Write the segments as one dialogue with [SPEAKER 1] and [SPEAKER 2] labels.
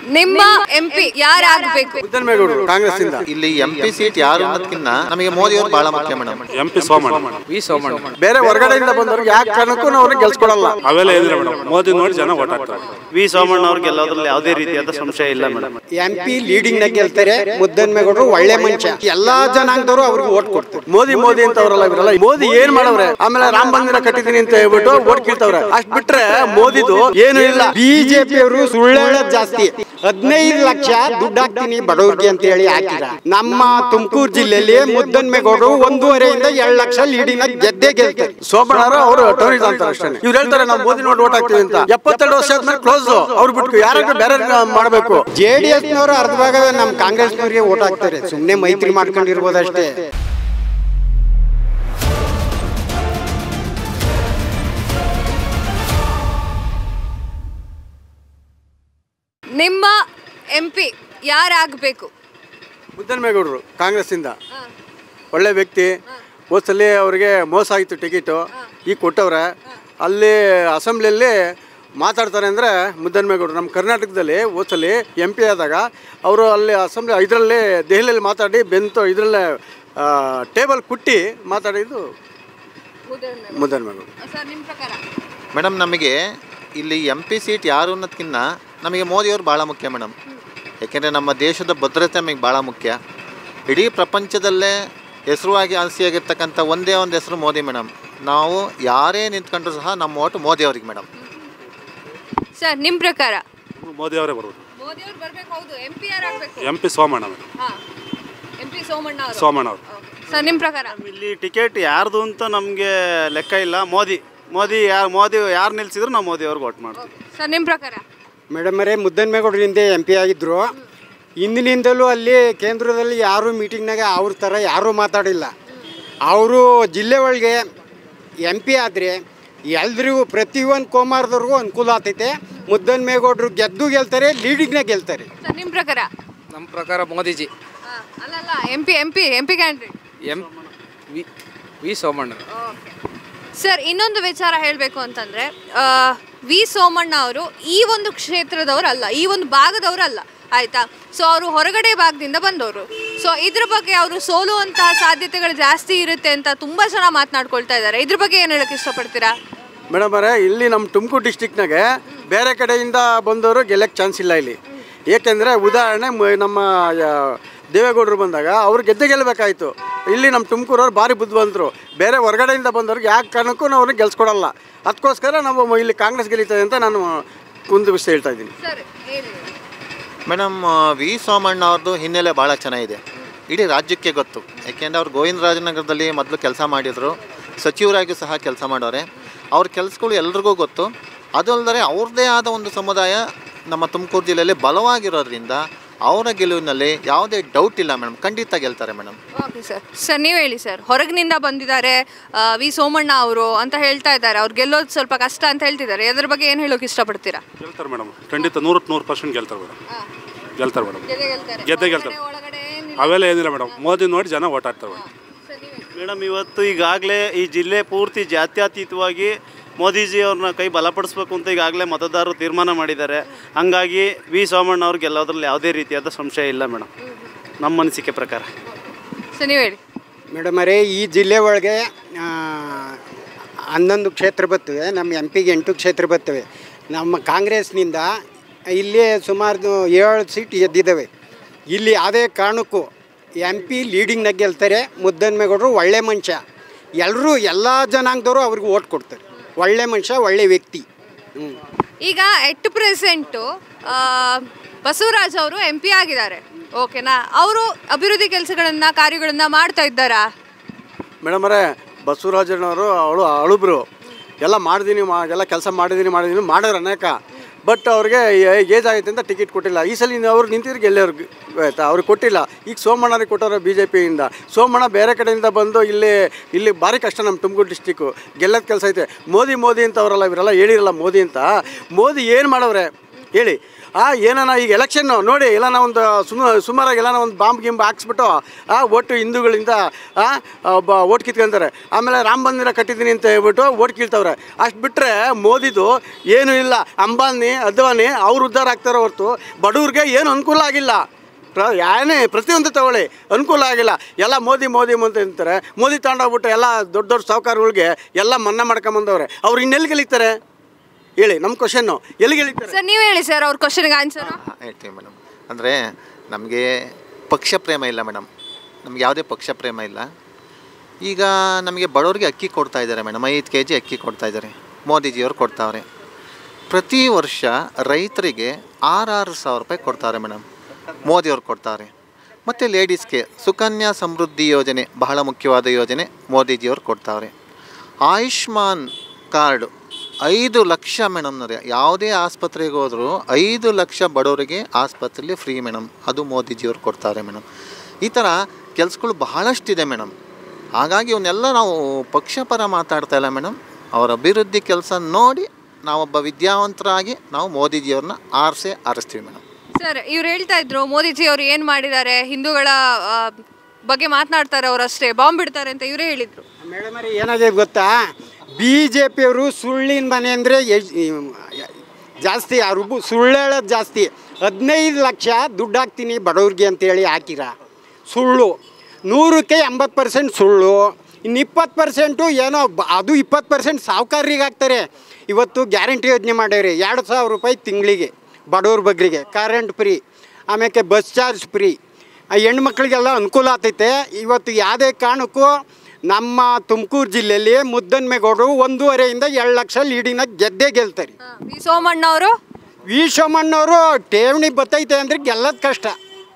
[SPEAKER 1] ನಿಮ್ಮ ಎಂಪಿ ಯಾರಾಗಬೇಕು
[SPEAKER 2] ಮುದ್ದನ್ಮೇಗೌಡರು ಕಾಂಗ್ರೆಸ್ ಇಂದ
[SPEAKER 3] ಇಲ್ಲಿ ಎಂ ಪಿ ಸೀಟ್ ಯಾರು ಅನ್ನೋದಕ್ಕಿಂತ ನಮಗೆ ಮೋದಿ ಅವರು ಬಹಳ ಮುಖ್ಯ madam
[SPEAKER 4] M P Somanna
[SPEAKER 5] V Somanna
[SPEAKER 2] ಬೇರೆ ಹೊರಗಡೆಯಿಂದ ಬಂದವ್ರಿಗೆ ಯಾಕೆ ಕಾರಣಕ್ಕೂ ನಾವು ಅವ್ರಿಗೆ ಗೆಲ್ಸ್ಕೊಡಲ್ಲ
[SPEAKER 4] ಅವೆಲ್ಲ ಇದ್ರೆ ಮೇಡಮ್ ಮೋದಿ ನೋಡಿ ಜನ ಓಟ್ ಹಾಕ್ತಾರೆ
[SPEAKER 6] ವಿ ಸೋಮಣ್ಣ ಅವ್ರಿಗೆ ಗೆಲ್ಲೋದ್ರಲ್ಲಿ ಯಾವುದೇ ರೀತಿಯಾದ ಸಂಶಯ ಇಲ್ಲ ಮೇಡಮ್
[SPEAKER 7] ಎಂ ಪಿ ಲೀಡಿಂಗ್ ನ ಗೆಲ್ತಾರೆ ಮುದ್ದನ್ಮೇಗೌಡರು ಒಳ್ಳೆ ಮನುಷ್ಯ ಎಲ್ಲಾ ಜನಾಂಗದವರು ಅವ್ರಿಗೆ ಓಟ್ ಕೊಡ್ತಾರೆ
[SPEAKER 2] ಮೋದಿ ಮೋದಿ ಅಂತ ಅವರಲ್ಲ ಇವರಲ್ಲ ಮೋದಿ ಏನ್ ಮಾಡವ್ರೆ ಆಮೇಲೆ ರಾಮ ಮಂದಿರ ಕಟ್ಟಿದೀನಿ ಅಂತ ಹೇಳ್ಬಿಟ್ಟು ಓಟ್ ಕೇಳ್ತವ್ರೆ ಅಷ್ಟ್ ಬಿಟ್ರೆ ಮೋದಿದು ಏನು ಇಲ್ಲ
[SPEAKER 7] ಬಿಜೆಪಿ ಅವರು ಸುಳ್ಳು ಹೇಳೋದ್ ಜಾಸ್ತಿ ಹದಿನೈದು ಲಕ್ಷ ದುಡ್ಡು ಹಾಕ್ತೀನಿ ಬಡವ್ರಿಗೆ ಅಂತ ಹೇಳಿ ಹಾಕಿರ ನಮ್ಮ ತುಮಕೂರು ಜಿಲ್ಲೆಯಲ್ಲಿ ಮುದ್ದನ್ಮೇಗೌಡರು ಒಂದೂವರೆಯಿಂದ ಎರಡು ಲಕ್ಷ ಲೀಡಿಂಗ್ ಗೆದ್ದೇ ಗೆಲ್ತಾರೆ
[SPEAKER 2] ಸೋಮಣ್ಣವರು ಅವರು ಟೋನಿಸ್ ಅಂತಾರೆ ಅಷ್ಟೇ ಇವ್ರು ಹೇಳ್ತಾರೆ ನಾವು ಮೋದಿ ನೋಡಿ ಓಟ್ ಹಾಕ್ತೀವಿ ಅಂತ ಎಪ್ಪತ್ತೆರಡು ವರ್ಷ ಆದ್ಮೇಲೆ ಕ್ಲೋಸ್ ಅವ್ರು ಬಿಟ್ಟು ಯಾರಾದ್ರೂ ಬೇರೆ ಮಾಡಬೇಕು
[SPEAKER 7] ಜೆ ಡಿ ಎಸ್ನವರು ಅರ್ಧ ಭಾಗ ನಮ್ಮ ಕಾಂಗ್ರೆಸ್ನವ್ರಿಗೆ ಓಟ್ ಹಾಕ್ತಾರೆ ಸುಮ್ಮನೆ ಮೈತ್ರಿ ಮಾಡ್ಕೊಂಡಿರ್ಬೋದಷ್ಟೇ
[SPEAKER 1] ನಿಮ್ಮ ಎಂಪಿ ಯಾರಾಗಬೇಕು
[SPEAKER 2] ಮುದ್ದನ್ಮೇಗೌಡರು ಕಾಂಗ್ರೆಸ್ ಇಂದ ಒಳ್ಳೆ ವ್ಯಕ್ತಿ ಹೋದ್ಸಲಿ ಅವ್ರಿಗೆ ಮೋಸ ಆಗಿತ್ತು ಟಿಕೆಟು ಈಗ ಕೊಟ್ಟವ್ರೆ ಅಲ್ಲಿ ಅಸೆಂಬ್ಲಿಯಲ್ಲಿ ಮಾತಾಡ್ತಾರೆ ಅಂದರೆ ಮುದ್ದನ್ಮೇಗೌಡರು ನಮ್ಮ ಕರ್ನಾಟಕದಲ್ಲಿ ಹೋದ್ಸಲಿ ಎಂ ಪಿ ಆದಾಗ ಅವರು ಅಲ್ಲಿ ಅಸೆಂಬ್ಲಿ ಇದರಲ್ಲಿ ದೆಹಲಿಯಲ್ಲಿ ಮಾತಾಡಿ ಬೆಂತು ಇದರಲ್ಲೇ ಟೇಬಲ್ ಕುಟ್ಟಿ ಮಾತಾಡಿದ್ದು ಮುದ್ದನ್ಮೇಗೌಡರು
[SPEAKER 1] ಸರ್ ನಿಮ್ಮ ಪ್ರಕಾರ
[SPEAKER 3] ಮೇಡಮ್ ನಮಗೆ ಇಲ್ಲಿ ಎಂ ಪಿ ಸೀಟ್ ಯಾರು ಅನ್ನೋದಕ್ಕಿಂತ ನಮಗೆ ಮೋದಿ ಅವರು ಭಾಳ ಮುಖ್ಯ ಮೇಡಮ್ ಯಾಕೆಂದರೆ ನಮ್ಮ ದೇಶದ ಭದ್ರತೆ ನಮಗೆ ಭಾಳ ಮುಖ್ಯ ಇಡೀ ಪ್ರಪಂಚದಲ್ಲೇ ಹೆಸರುವಾಗಿ ಆಸೆಯಾಗಿರ್ತಕ್ಕಂಥ ಒಂದೇ ಒಂದು ಹೆಸರು ಮೋದಿ ಮೇಡಮ್ ನಾವು ಯಾರೇ ನಿಂತ್ಕೊಂಡ್ರು ಸಹ ನಮ್ಮ ಓಟು ಮೋದಿ ಅವ್ರಿಗೆ ಮೇಡಮ್
[SPEAKER 1] ಸರ್ ನಿಮ್ಮ ಪ್ರಕಾರ
[SPEAKER 4] ಮೋದಿ ಅವರೇ ಬರೋದು
[SPEAKER 1] ಮೋದಿ ಅವ್ರು ಬರ್ಬೇಕು ಹೌದು ಎಂ ಪಿ ಯಾರಾಗಬೇಕು
[SPEAKER 4] ಎಂ ಪಿ ಸೋಮಣ್ಣ ಮೇಡಮ್
[SPEAKER 1] ಹಾಂ ಎಂ ಪಿ ಸೋಮಣ್ಣ ಅವರು
[SPEAKER 4] ಸೋಮಣ್ಣ ಅವರು
[SPEAKER 1] ಸರ್ ನಿಮ್ಮ ಪ್ರಕಾರ
[SPEAKER 6] ಇಲ್ಲಿ ಟಿಕೆಟ್ ಯಾರ್ದು ಅಂತ ನಮಗೆ ಲೆಕ್ಕ ಇಲ್ಲ ಮೋದಿ ಮೋದಿ ಯಾರು ಮೋದಿ ಯಾರು ನಿಲ್ಸಿದ್ರು ನಾವು ಮೋದಿ ಅವ್ರಿಗೆ ಓಟ್ ಮಾಡ್ತೀವಿ
[SPEAKER 1] ಸರ್ ನಿಮ್ಮ ಪ್ರಕಾರ
[SPEAKER 7] ಮೇಡಮ್ ಅವರೇ ಮುದ್ದನ್ಮೇಗೌಡರಿಂದ ಎಂ ಪಿ ಆಗಿದ್ರು ಇಂದಿನಿಂದಲೂ ಅಲ್ಲಿ ಕೇಂದ್ರದಲ್ಲಿ ಯಾರು ಮೀಟಿಂಗ್ನಾಗ ಅವ್ರ ಥರ ಯಾರೂ ಮಾತಾಡಿಲ್ಲ ಅವರು ಜಿಲ್ಲೆ ಒಳಗೆ ಎಂ ಪಿ ಆದರೆ ಎಲ್ರಿಗೂ ಪ್ರತಿಯೊಂದು ಕೋಮಾರದವ್ರಿಗೂ ಅನುಕೂಲ ಆಗ್ತೈತೆ ಮುದ್ದನ್ಮೇಗೌಡರು ಗೆದ್ದು ಗೆಲ್ತಾರೆ ಲೀಡಿಂಗ್ನಾಗ ಗೆಲ್ತಾರೆ
[SPEAKER 1] ಸರ್ ನಿಮ್ಮ ಪ್ರಕಾರ
[SPEAKER 5] ನಮ್ಮ ಪ್ರಕಾರ ಮೋದಿಜಿ
[SPEAKER 1] ಹಾ, ಅಲ್ಲಲ್ಲ M P M P M P candidate
[SPEAKER 5] M V V Somanna
[SPEAKER 1] sir ಇನ್ನೊಂದು ವಿಚಾರ ಹೇಳಬೇಕು ಅಂತಂದ್ರೆ ಆ, ವಿ ಸೋಮಣ್ಣ ಅವರು ಈ ಒಂದು ಕ್ಷೇತ್ರದವರು ಅಲ್ಲ ಈ ಒಂದು ಭಾಗದವರು ಅಲ್ಲ ಆಯ್ತಾ ಸೊ ಅವರು ಹೊರಗಡೆ ಭಾಗದಿಂದ ಬಂದವರು ಸೊ ಇದ್ರ ಬಗ್ಗೆ ಅವರು ಸೋಲುವಂತಹ ಸಾಧ್ಯತೆಗಳು ಜಾಸ್ತಿ ಇರುತ್ತೆ ಅಂತ ತುಂಬಾ ಜನ ಮಾತನಾಡ್ಕೊಳ್ತಾ ಇದ್ದಾರೆ ಇದ್ರ ಬಗ್ಗೆ ಏನು ಹೇಳಕ್ ಇಷ್ಟಪಡ್ತೀರಾ
[SPEAKER 2] ಮೇಡಮ್ ಅವರೇ ಇಲ್ಲಿ ನಮ್ಮ ತುಮಕೂರು ಡಿಸ್ಟಿಕ್ನಾಗೆ ಬೇರೆ ಕಡೆಯಿಂದ ಬಂದವರು ಗೆಲ್ಲಕ್ಕೆ ಚಾನ್ಸ್ ಇಲ್ಲ ಇಲ್ಲಿ ಏಕೆಂದರೆ ಉದಾಹರಣೆ ಮ- ನಮ್ಮ ಆ, ದೇವೇಗೌಡರು ಬಂದಾಗ ಅವ್ರು ಗೆದ್ದೆ ಗೆಲ್ಲಬೇಕಾಯ್ತು ಇಲ್ಲಿ ನಮ್ಮ ತುಮಕೂರವ್ರು ಭಾರಿ ಬುದ್ಧಿವಂತರು ಬೇರೆ ಹೊರಗಡೆಯಿಂದ ಬಂದವ್ರಿಗೆ ಯಾಕೆ ಕಾರಣಕ್ಕೂ ನಾವು ಅವ್ರಿಗೆ ಗೆಲ್ಸ್ಕೊಡಲ್ಲ ಅದಕ್ಕೋಸ್ಕರ ನಾವು ಮ- ಇಲ್ಲಿ ಕಾಂಗ್ರೆಸ್ ಗೆಲ್ಲೀತದೆ ಅಂತ ನಾನು ಒಂದು ವಿಷಯ ಹೇಳ್ತಾ ಇದ್ದೀನಿ
[SPEAKER 1] ಸರ್ ಹೇಳಿ
[SPEAKER 3] ಮೇಡಮ್ ವಿ ಸೋಮಣ್ಣ ಅವ್ರದ್ದು ಹಿನ್ನೆಲೆ ಭಾಳ ಚೆನ್ನಾಗಿದೆ ಇಡೀ ರಾಜ್ಯಕ್ಕೆ ಗೊತ್ತು ಯಾಕೆಂದರೆ ಅವ್ರು ಗೋವಿಂದರಾಜನಗರದಲ್ಲಿ ಮೊದಲು ಕೆಲಸ ಮಾಡಿದರು ಸಚಿವರಾಗಿ ಸಹ ಕೆಲಸ ಮಾಡೋರೆ ಅವ್ರ ಕೆಲಸಗಳು ಎಲ್ರಿಗೂ ಗೊತ್ತು ಅದಲ್ಲದೆ ಅವ್ರದ್ದೇ ಆದ ಒಂದು ಸಮುದಾಯ ನಮ್ಮ ತುಮಕೂರು ಜಿಲ್ಲೆಯಲ್ಲಿ ಬಲವಾಗಿರೋದ್ರಿಂದ ಅವರ ಗೆಲುವಿನಲ್ಲಿ ಯಾವುದೇ ಡೌಟ್ ಇಲ್ಲ ಮೇಡಮ್ ಖಂಡಿತ ಗೆಲ್ತಾರೆ ಮೇಡಮ್
[SPEAKER 1] ಓಕೆ ಸರ್ ಸರ್ ನೀವು ಹೇಳಿ ಸರ್ ಹೊರಗಿನಿಂದ ಬಂದಿದ್ದಾರೆ ಆ, ವಿ ಸೋಮಣ್ಣ ಅವರು ಅಂತ ಹೇಳ್ತಾ ಇದ್ದಾರೆ ಅವ್ರು ಗೆಲ್ಲೋದು ಸ್ವಲ್ಪ ಕಷ್ಟ ಅಂತ ಹೇಳ್ತಿದ್ದಾರೆ ಅದ್ರ ಬಗ್ಗೆ ಏನು ಹೇಳೋಕೆ ಇಷ್ಟಪಡ್ತೀರಾ
[SPEAKER 4] ಗೆಲ್ತಾರೆ ಮೇಡಮ್ ಖಂಡಿತ ನೂರಕ್ಕೆ ನೂರು ಪರ್ಸೆಂಟ್ ಗೆಲ್ತಾರೆ ಮೇಡಮ್ ಗೆಲ್ತಾರೆ ಮೇಡಮ್ ಗೆದ್ದೇ ಗೆಲ್ತಾರೆ ಅವೆಲ್ಲ ಏನಿಲ್ಲ ಮೇಡಮ್ ಮೋದಿ ನೋಡಿ ಜನ ಓಟ್ ಹಾಕ್ತಾರೆ ಮೇಡಮ್
[SPEAKER 6] ಮೇಡಮ್ ಇವತ್ತು ಈಗಾಗಲೇ ಈ ಜಿಲ್ಲೆ ಪೂರ್ತಿ ಜಾತ್ಯತೀತವಾಗಿ ಮೋದಿಜಿ ಅವ್ರನ್ನ ಕೈ ಬಲಪಡಿಸ್ಬೇಕು ಅಂತ ಈಗಾಗಲೇ ಮತದಾರರು ತೀರ್ಮಾನ ಮಾಡಿದ್ದಾರೆ ಹಂಗಾಗಿ ವಿ ಸೋಮಣ್ಣ ಅವ್ರು ಗೆಲ್ಲೋದ್ರಲ್ಲಿ ಯಾವುದೇ ರೀತಿಯಾದ ಸಂಶಯ ಇಲ್ಲ ಮೇಡಮ್ ನಮ್ಮ ಅನಿಸಿಕೆ ಪ್ರಕಾರ
[SPEAKER 1] ಸರ್ ನೀವು ಹೇಳಿ
[SPEAKER 7] ಮೇಡಮ್ ಅವರೇ ಈ ಜಿಲ್ಲೆ ಒಳಗೆ ಆ, ಹನ್ನೊಂದು ಕ್ಷೇತ್ರ ಬರ್ತವೆ ನಮ್ಮ ಎಂ ಪಿಗೆ ಎಂಟು ಕ್ಷೇತ್ರ ಬರ್ತವೆ ನಮ್ಮ ಕಾಂಗ್ರೆಸ್ನಿಂದ ಇಲ್ಲಿ ಸುಮಾರು ಏಳು ಸೀಟ್ ಗೆದ್ದಿದ್ದಾವೆ ಇಲ್ಲಿ ಯಾವುದೇ ಕಾರಣಕ್ಕೂ ಎಂ ಪಿ ಲೀಡಿಂಗ್ನಾಗ ಗೆಲ್ತಾರೆ ಮುದ್ದನ್ಮೇಗೌಡರು ಒಳ್ಳೆ ಮನುಷ್ಯ ಎಲ್ಲರೂ ಎಲ್ಲ ಜನಾಂಗದವರು ಅವ್ರಿಗೆ ಓಟ್ ಕೊಡ್ತಾರೆ ಒಳ್ಳೆ ಮನುಷ್ಯ ಒಳ್ಳೆ ವ್ಯಕ್ತಿ ಹ್ಞೂ
[SPEAKER 1] ಈಗ ಎಟ್ ಪ್ರೆಸೆಂಟು ಬಸವರಾಜ್ ಅವರು ಎಂ ಪಿ ಆಗಿದ್ದಾರೆ ಓಕೆನಾ ಅವರು ಅಭಿವೃದ್ಧಿ ಕೆಲಸಗಳನ್ನ ಕಾರ್ಯಗಳನ್ನ ಮಾಡ್ತಾ ಇದ್ದಾರಾ
[SPEAKER 2] ಮೇಡಮ್ ಅವರೇ ಬಸವರಾಜನವರು ಅವಳು ಅಳುಬ್ರು ಎಲ್ಲ ಮಾಡಿದೀನಿ ಮಾ ಎಲ್ಲ ಕೆಲಸ ಮಾಡಿದ್ದೀನಿ ಮಾಡಿದ್ದೀನಿ ಮಾಡೋರು ಅನೇಕ ಬಟ್ ಅವ್ರಿಗೆ ಏಜ್ ಆಗೈತೆ ಅಂತ ಟಿಕೆಟ್ ಕೊಟ್ಟಿಲ್ಲ ಈ ಸಲ ಇನ್ನು ಅವ್ರು ನಿಂತಿದ್ರೆ ಗೆಲ್ಲೋರ್ಗೆ ಆಯ್ತಾ ಅವ್ರಿಗೆ ಕೊಟ್ಟಿಲ್ಲ ಈಗ ಸೋಮಣ್ಣರಿಗೆ ಕೊಟ್ಟವ್ರೆ ಬಿ ಜೆ ಪಿಯಿಂದ ಸೋಮಣ್ಣ ಬೇರೆ ಕಡೆಯಿಂದ ಬಂದು ಇಲ್ಲಿ ಇಲ್ಲಿ ಭಾರಿ ಕಷ್ಟ ನಮ್ಮ ತುಮಕೂರು ಡಿಸ್ಟಿಕ್ಕು ಗೆಲ್ಲದ ಕೆಲಸ ಐತೆ ಮೋದಿ ಮೋದಿ ಅಂತ ಅವರಲ್ಲ ಇವರೆಲ್ಲ ಹೇಳಿರಲ್ಲ ಮೋದಿ ಅಂತ ಮೋದಿ ಏನು ಮಾಡವ್ರೆ ಹೇಳಿ ಆ ಏನಾನ ಈಗ ಎಲೆಕ್ಷನ್ನು ನೋಡಿ ಎಲ್ಲಾನ ಒಂದು ಸುಮ ಸುಮಾರಾಗಿ ಎಲ್ಲಾನ ಒಂದು ಬಾಂಬ್ ಗಿಂಬ್ ಹಾಕ್ಸ್ಬಿಟ್ಟು ಆ ಒಟ್ಟು ಹಿಂದೂಗಳಿಂದ ಆ ಒಬ್ಬ ಓಟ್ ಕಿತ್ಕೊಂತಾರೆ ಆಮೇಲೆ ರಾಮ ಮಂದಿರ ಕಟ್ಟಿದ್ದೀನಿ ಅಂತ ಹೇಳ್ಬಿಟ್ಟು ಓಟ್ ಕೀಳ್ತವ್ರೆ ಅಷ್ಟು ಬಿಟ್ಟರೆ ಮೋದಿದು ಏನೂ ಇಲ್ಲ ಅಂಬಾನಿ ಅದ್ವಾನಿ ಅವ್ರು ಉದ್ಧಾರ ಆಗ್ತಾರೋ ಹೊರತು ಬಡವ್ರಿಗೆ ಏನು ಅನುಕೂಲ ಆಗಿಲ್ಲ ಪ್ರ ಏನೇ ಪ್ರತಿಯೊಂದು ತಗೊಳ್ಳಿ ಅನುಕೂಲ ಆಗಿಲ್ಲ ಎಲ್ಲ ಮೋದಿ ಮೋದಿ ಮೋದಿ ಅಂತಾರೆ ಮೋದಿ ತಗೊಂಡೋಗ್ಬಿಟ್ಟು ಎಲ್ಲ ದೊಡ್ಡ ದೊಡ್ಡ ಸಾಹುಕಾರಗಳಿಗೆ ಎಲ್ಲ ಮನ್ನಾ ಮಾಡ್ಕೊಂಬಂದವ್ರೆ ಅವ್ರು ಇನ್ನೆಲ್ಲಿ ಗೆಲಿತಾರೆ ಹೇಳಿ ನಮ್ಮ ಕ್ವಶನ್ನು ಎಲ್ಲಿ ಗೆಲಿತಾರೆ
[SPEAKER 1] ಸರ್ ನೀವು ಹೇಳಿ ಸರ್ ಅವ್ರ ಕ್ವಶನ್ಗೆ ಆನ್ಸರ್
[SPEAKER 3] ಹಾಂ ಹೇಳ್ತೀವಿ ಮೇಡಮ್ ಅಂದರೆ ನಮಗೆ ಪಕ್ಷ ಪ್ರೇಮ ಇಲ್ಲ ಮೇಡಮ್ ನಮ್ಗೆ ಯಾವುದೇ ಪಕ್ಷ ಪ್ರೇಮ ಇಲ್ಲ ಈಗ ನಮಗೆ ಬಡವರಿಗೆ ಅಕ್ಕಿ ಕೊಡ್ತಾ ಇದ್ದಾರೆ ಮೇಡಮ್ ಐದು ಕೆ ಜಿ ಅಕ್ಕಿ ಕೊಡ್ತಾ ಇದ್ದಾರೆ ಮೋದಿಜಿಯವ್ರು ಕೊಡ್ತಾವ್ರೆ ಪ್ರತಿ ವರ್ಷ ರೈತರಿಗೆ ಆರಾರು ಸಾವಿರ ರೂಪಾಯಿ ಕೊಡ್ತಾರೆ ಮೇಡಮ್ ಮೋದಿಯವ್ರು ಕೊಡ್ತಾರೆ ಮತ್ತು ಲೇಡೀಸ್ಗೆ ಸುಕನ್ಯಾ ಸಮೃದ್ಧಿ ಯೋಜನೆ ಬಹಳ ಮುಖ್ಯವಾದ ಯೋಜನೆ ಮೋದಿಜಿಯವ್ರು ಕೊಡ್ತಾವ್ರೆ ಆಯುಷ್ಮಾನ್ ಕಾರ್ಡು ಐದು ಲಕ್ಷ ಮೇಡಮ್ನವ್ರೆ ಯಾವುದೇ ಆಸ್ಪತ್ರೆಗೆ ಹೋದರೂ ಐದು ಲಕ್ಷ ಬಡವರಿಗೆ ಆಸ್ಪತ್ರೆಯಲ್ಲಿ ಫ್ರೀ ಮೇಡಮ್ ಅದು ಮೋದಿಜಿಯವ್ರು ಕೊಡ್ತಾರೆ ಮೇಡಮ್ ಈ ಥರ ಕೆಲಸಗಳು ಬಹಳಷ್ಟಿದೆ ಮೇಡಮ್ ಹಾಗಾಗಿ ಇವನ್ನೆಲ್ಲ ನಾವು ಪಕ್ಷಪರ ಮಾತಾಡ್ತಾ ಇಲ್ಲ ಮೇಡಮ್ ಅವರ ಅಭಿವೃದ್ಧಿ ಕೆಲಸ ನೋಡಿ ನಾವೊಬ್ಬ ವಿದ್ಯಾವಂತರಾಗಿ ನಾವು ಮೋದಿಜಿಯವ್ರನ್ನ ಆರಿಸೇ ಆರಿಸ್ತೀವಿ ಮೇಡಮ್
[SPEAKER 1] ಸರ್ ಇವ್ರು ಹೇಳ್ತಾ ಇದ್ರು ಮೋದಿಜಿ ಅವರು ಏನು ಮಾಡಿದ್ದಾರೆ ಹಿಂದೂಗಳ ಆ, ಬಗ್ಗೆ ಮಾತನಾಡ್ತಾರೆ ಅವರಷ್ಟೇ ಬಾಂಬ್ ಬಿಡ್ತಾರೆ ಅಂತ ಇವರೇ ಹೇಳಿದ್ರು
[SPEAKER 7] ಮೇಡಮ್ ಅವ್ರೆ ಏನಾಗಿದೆ ಗೊತ್ತಾ ಬಿ ಜೆ ಪಿಯವರು ಸುಳ್ಳಿನ ಮನೆ ಅಂದರೆ ಜಾಸ್ತಿ ಆ ರುಬು ಸುಳ್ಳು ಹೇಳೋದು ಜಾಸ್ತಿ ಹದಿನೈದು ಲಕ್ಷ ದುಡ್ಡು ಹಾಕ್ತೀನಿ ಬಡವ್ರಿಗೆ ಅಂತೇಳಿ ಹಾಕಿರ ಸುಳ್ಳು ನೂರಕ್ಕೆ ಎಂಬತ್ತು ಪರ್ಸೆಂಟ್ ಸುಳ್ಳು ಇನ್ನು ಇಪ್ಪತ್ತು ಪರ್ಸೆಂಟು ಏನೋ ಬ- ಅದು ಇಪ್ಪತ್ತು ಪರ್ಸೆಂಟ್ ಸಾಹುಕಾರರಿಗೆ ಹಾಕ್ತಾರೆ ಇವತ್ತು ಗ್ಯಾರಂಟಿ ಯೋಜನೆ ಮಾಡ್ಯಾರೆ ಎರಡು ಸಾವಿರ ರೂಪಾಯಿ ತಿಂಗಳಿಗೆ ಬಡವ್ರ ಬಗ್ಗರಿಗೆ ಕರೆಂಟ್ ಫ್ರೀ ಆಮೇಲೆ ಬಸ್ ಚಾರ್ಜ್ ಫ್ರೀ ಆ ಹೆಣ್ಮಕ್ಳಿಗೆಲ್ಲ ಅನುಕೂಲ ಆಗ್ತೈತೆ ಇವತ್ತು ಯಾವುದೇ ಕಾರಣಕ್ಕೂ ನಮ್ಮ ತುಮಕೂರು ಜಿಲ್ಲೆಯಲ್ಲಿ ಮುದ್ದನ್ಮೇಗೌಡರು ಒಂದೂವರೆಯಿಂದ ಎರಡು ಲಕ್ಷ ಲೀಡಿನ ಗೆದ್ದೇ ಗೆಲ್ತಾರೆ
[SPEAKER 1] ವಿ ಸೋಮಣ್ಣ ಅವರು
[SPEAKER 7] ವಿ ಸೋಮಣ್ಣವರು ಠೇವಣಿ ಬರ್ತೈತೆ ಅಂದ್ರೆ ಗೆಲ್ಲೋದು ಕಷ್ಟ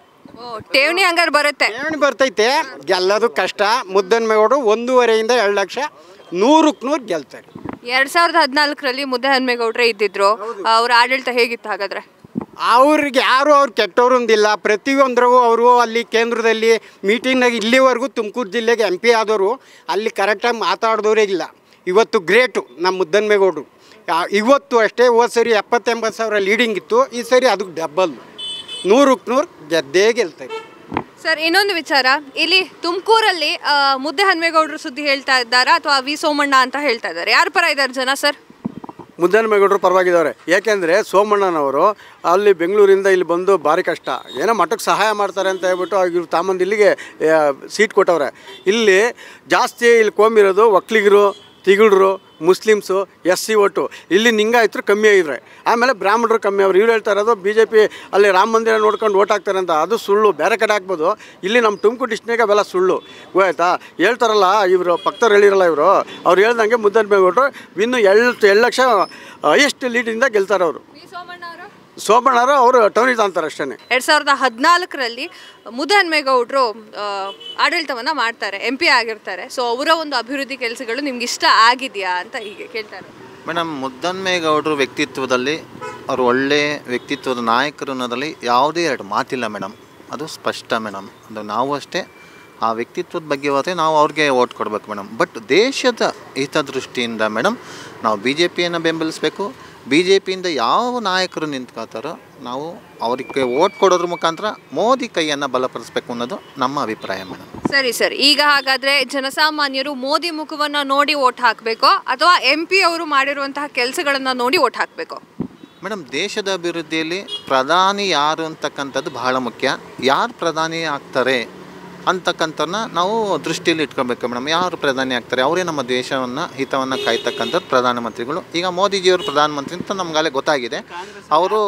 [SPEAKER 1] ಠೇವಣಿ ಹಂಗಾರೆ ಬರುತ್ತೆ
[SPEAKER 7] ಠೇವಣಿ ಬರ್ತೈತೆ ಗೆಲ್ಲೋದು ಕಷ್ಟ ಮುದ್ದನ್ಮೇಗೌಡರು ಒಂದೂವರೆಯಿಂದ ಎರಡು ಲಕ್ಷ ನೂರಕ್ಕೆ ನೂರು ಗೆಲ್ತಾರೆ
[SPEAKER 1] ಎರಡ್ ಸಾವಿರದ ಹದಿನಾಲ್ಕರಲ್ಲಿ ಮುದ್ದೆ ಹನ್ಮೇಗೌಡ್ರೆ ಇದ್ದಿದ್ರು ಅವ್ರ ಆಡಳಿತ ಹೇಗಿತ್ತು ಹಾಗಾದ್ರೆ
[SPEAKER 7] ಅವ್ರಿಗೆ ಯಾರು ಅವ್ರು ಕೆಟ್ಟವ್ರು ಅಂದಿಲ್ಲ ಪ್ರತಿಯೊಂದ್ರಿಗೂ ಅವರು ಅಲ್ಲಿ ಕೇಂದ್ರದಲ್ಲಿ ಮೀಟಿಂಗ್ನಾಗ ಇಲ್ಲಿವರೆಗೂ ತುಮಕೂರು ಜಿಲ್ಲೆಗೆ ಎಂ ಪಿ ಆದವರು ಅಲ್ಲಿ ಕರೆಕ್ಟಾಗಿ ಮಾತಾಡಿದವರೇ ಇಲ್ಲ ಇವತ್ತು ಗ್ರೇಟು ನಮ್ಮ ಮುದ್ದನ್ಮೇಗೌಡರು ಯಾ- ಇವತ್ತು ಅಷ್ಟೇ ಹೋದ ಸರಿ ಎಪ್ಪತ್ತೆಂಬತ್ತು ಸಾವಿರ ಲೀಡಿಂಗ್ ಇತ್ತು ಈ ಸರಿ ಅದಕ್ಕೆ ಡಬ್ಬಲ್ ನೂರಕ್ಕೆ ನೂರು ಗೆದ್ದೇ ಗೆಲ್ತಾರೆ
[SPEAKER 1] ಸರ್ ಇನ್ನೊಂದು ವಿಚಾರ ಇಲ್ಲಿ ತುಮಕೂರಲ್ಲಿ ಮುದ್ದೆ ಹನ್ಮೇಗೌಡರು ಸುದ್ದಿ ಹೇಳ್ತಾ ಇದ್ದಾರಾ ಅಥವಾ ವಿ ಸೋಮಣ್ಣ ಅಂತ ಹೇಳ್ತಾ ಇದ್ದಾರೆ ಯಾರ ಪರ ಇದ್ದಾರೆ ಜನ ಸರ್
[SPEAKER 2] ಮುದ್ದನಮೇಗೌಡರು ಪರವಾಗಿದ್ದವ್ರೆ ಯಾಕೆಂದರೆ ಸೋಮಣ್ಣನವರು ಅಲ್ಲಿ ಬೆಂಗಳೂರಿಂದ ಇಲ್ಲಿ ಬಂದು ಭಾರಿ ಕಷ್ಟ ಏನೋ ಮಠಕ್ಕೆ ಸಹಾಯ ಮಾಡ್ತಾರೆ ಅಂತ ಹೇಳ್ಬಿಟ್ಟು ಇವ್ರು ತಾಮಂದು ಇಲ್ಲಿಗೆ ಆ, ಸೀಟ್ ಕೊಟ್ಟವ್ರೆ ಇಲ್ಲಿ ಜಾಸ್ತಿ ಇಲ್ಲಿ ಕೋಮಿರೋದು ಒಕ್ಲಿಗರು ತಿಗಳರು ಮುಸ್ಲಿಮ್ಸು ಎಸ್ ಸಿ ಒಟ್ಟು ಇಲ್ಲಿ ನಿಂಗಾಯ್ತರು ಕಮ್ಮಿ ಆಗಿದ್ರೆ ಆಮೇಲೆ ಬ್ರಾಹ್ಮಣರು ಕಮ್ಮಿ ಅವ್ರು ಇವ್ರು ಹೇಳ್ತಾ ಇರೋದು ಬಿ ಜೆ ಪಿ ಅಲ್ಲಿ ರಾಮ ಮಂದಿರ ನೋಡ್ಕೊಂಡು ಓಟ್ ಹಾಕ್ತಾರೆ ಅಂತ ಅದು ಸುಳ್ಳು ಬೇರೆ ಕಡೆ ಹಾಕ್ಬೋದು ಇಲ್ಲಿ ನಮ್ಮ ತುಮಕೂರು ಡಿಸ್ಟ್ರಿಕ್ನಾಗ ಅವೆಲ್ಲ ಸುಳ್ಳು ಆಯ್ತಾ ಹೇಳ್ತಾರಲ್ಲ ಇವರು ಭಕ್ತರು ಹೇಳಿರಲ್ಲ ಇವರು ಅವ್ರು ಹೇಳ್ದಂಗೆ ಮುದ್ದನ್ಮೇಗೌಡರು ಇನ್ನು ಎಳ್ ಎರಡು ಲಕ್ಷ ಹೈಯೆಸ್ಟ್ ಲೀಡಿಂದ ಗೆಲ್ತಾರೆ ಅವರು
[SPEAKER 1] ವಿ ಸೋಮಣ್ಣ ಅವರು
[SPEAKER 2] ಸೋಮಣ್ಣರು ಅವರು ಟೌನಿಗೆ ಅಂತಾರೆ ಅಷ್ಟೇ
[SPEAKER 1] ಎರಡ್ ಸಾವಿರದ ಹದಿನಾಲ್ಕರಲ್ಲಿ ಮುದ್ದೆ ಹನ್ಮೇಗೌಡರು ಆಡಳಿತವನ್ನ ಮಾಡ್ತಾರೆ ಎಂ ಪಿ ಆಗಿರ್ತಾರೆ ಸೊ ಅವರ ಒಂದು ಅಭಿವೃದ್ಧಿ ಕೆಲಸಗಳು ನಿಮ್ಗೆ ಇಷ್ಟ ಆಗಿದೆಯಾ ಅಂತ ಹೀಗೆ ಕೇಳ್ತಾರೆ
[SPEAKER 3] ಮೇಡಮ್ ಮುದ್ದನ್ಮೇಗೌಡರು ವ್ಯಕ್ತಿತ್ವದಲ್ಲಿ ಅವರು ಒಳ್ಳೆ ವ್ಯಕ್ತಿತ್ವದ ನಾಯಕರು ಅನ್ನೋದ್ರಲ್ಲಿ ಯಾವುದೇ ಎರಡು ಮಾತಿಲ್ಲ ಮೇಡಮ್ ಅದು ಸ್ಪಷ್ಟ ಮೇಡಮ್ ಅದು ನಾವು ಅಷ್ಟೇ ಆ ವ್ಯಕ್ತಿತ್ವದ ಬಗ್ಗೆ ಹೋದರೆ ನಾವು ಅವ್ರಿಗೆ ಓಟ್ ಕೊಡಬೇಕು ಮೇಡಮ್ ಬಟ್ ದೇಶದ ಹಿತದೃಷ್ಟಿಯಿಂದ ಮೇಡಮ್ ನಾವು ಬಿ ಜೆ ಪಿಯನ್ನು ಬೆಂಬಲಿಸಬೇಕು ಬಿ ಜೆ ಪಿಯಿಂದ ಯಾವ ನಾಯಕರು ನಿಂತ್ಕೋತಾರೋ ನಾವು ಅವರಿಗೆ ಓಟ್ ಕೊಡೋದ್ರ ಮುಖಾಂತರ ಮೋದಿ ಕೈಯನ್ನು ಬಲಪಡಿಸ್ಬೇಕು ಅನ್ನೋದು ನಮ್ಮ ಅಭಿಪ್ರಾಯ ಮೇಡಮ್
[SPEAKER 1] ಸರಿ ಸರ್ ಈಗ ಹಾಗಾದ್ರೆ ಜನಸಾಮಾನ್ಯರು ಮೋದಿ ಮುಖವನ್ನ ನೋಡಿ ಓಟ್ ಹಾಕಬೇಕೋ ಅಥವಾ ಎಂ ಪಿ ಅವರು ಮಾಡಿರುವಂತಹ ಕೆಲಸಗಳನ್ನ ನೋಡಿ ಓಟ್ ಹಾಕಬೇಕೋ
[SPEAKER 3] ಮೇಡಮ್ ದೇಶದ ಅಭಿವೃದ್ಧಿಯಲ್ಲಿ ಪ್ರಧಾನಿ ಯಾರು ಅಂತಕ್ಕಂಥದ್ದು ಬಹಳ ಮುಖ್ಯ ಯಾರು ಪ್ರಧಾನಿ ಆಗ್ತಾರೆ ಅಂತಕ್ಕಂಥನ್ನ ನಾವು ದೃಷ್ಟಿಯಲ್ಲಿ ಇಟ್ಕೊಬೇಕು ಮೇಡಮ್ ಯಾರು ಪ್ರಧಾನಿ ಆಗ್ತಾರೆ ಅವರೇ ನಮ್ಮ ದೇಶವನ್ನು ಹಿತವನ್ನು ಕಾಯ್ತಕ್ಕಂಥದ್ದು ಪ್ರಧಾನಮಂತ್ರಿಗಳು ಈಗ ಮೋದಿಜಿಯವರು ಪ್ರಧಾನಮಂತ್ರಿ ಅಂತ ನಮಗಾಲೆ ಗೊತ್ತಾಗಿದೆ ಅವರು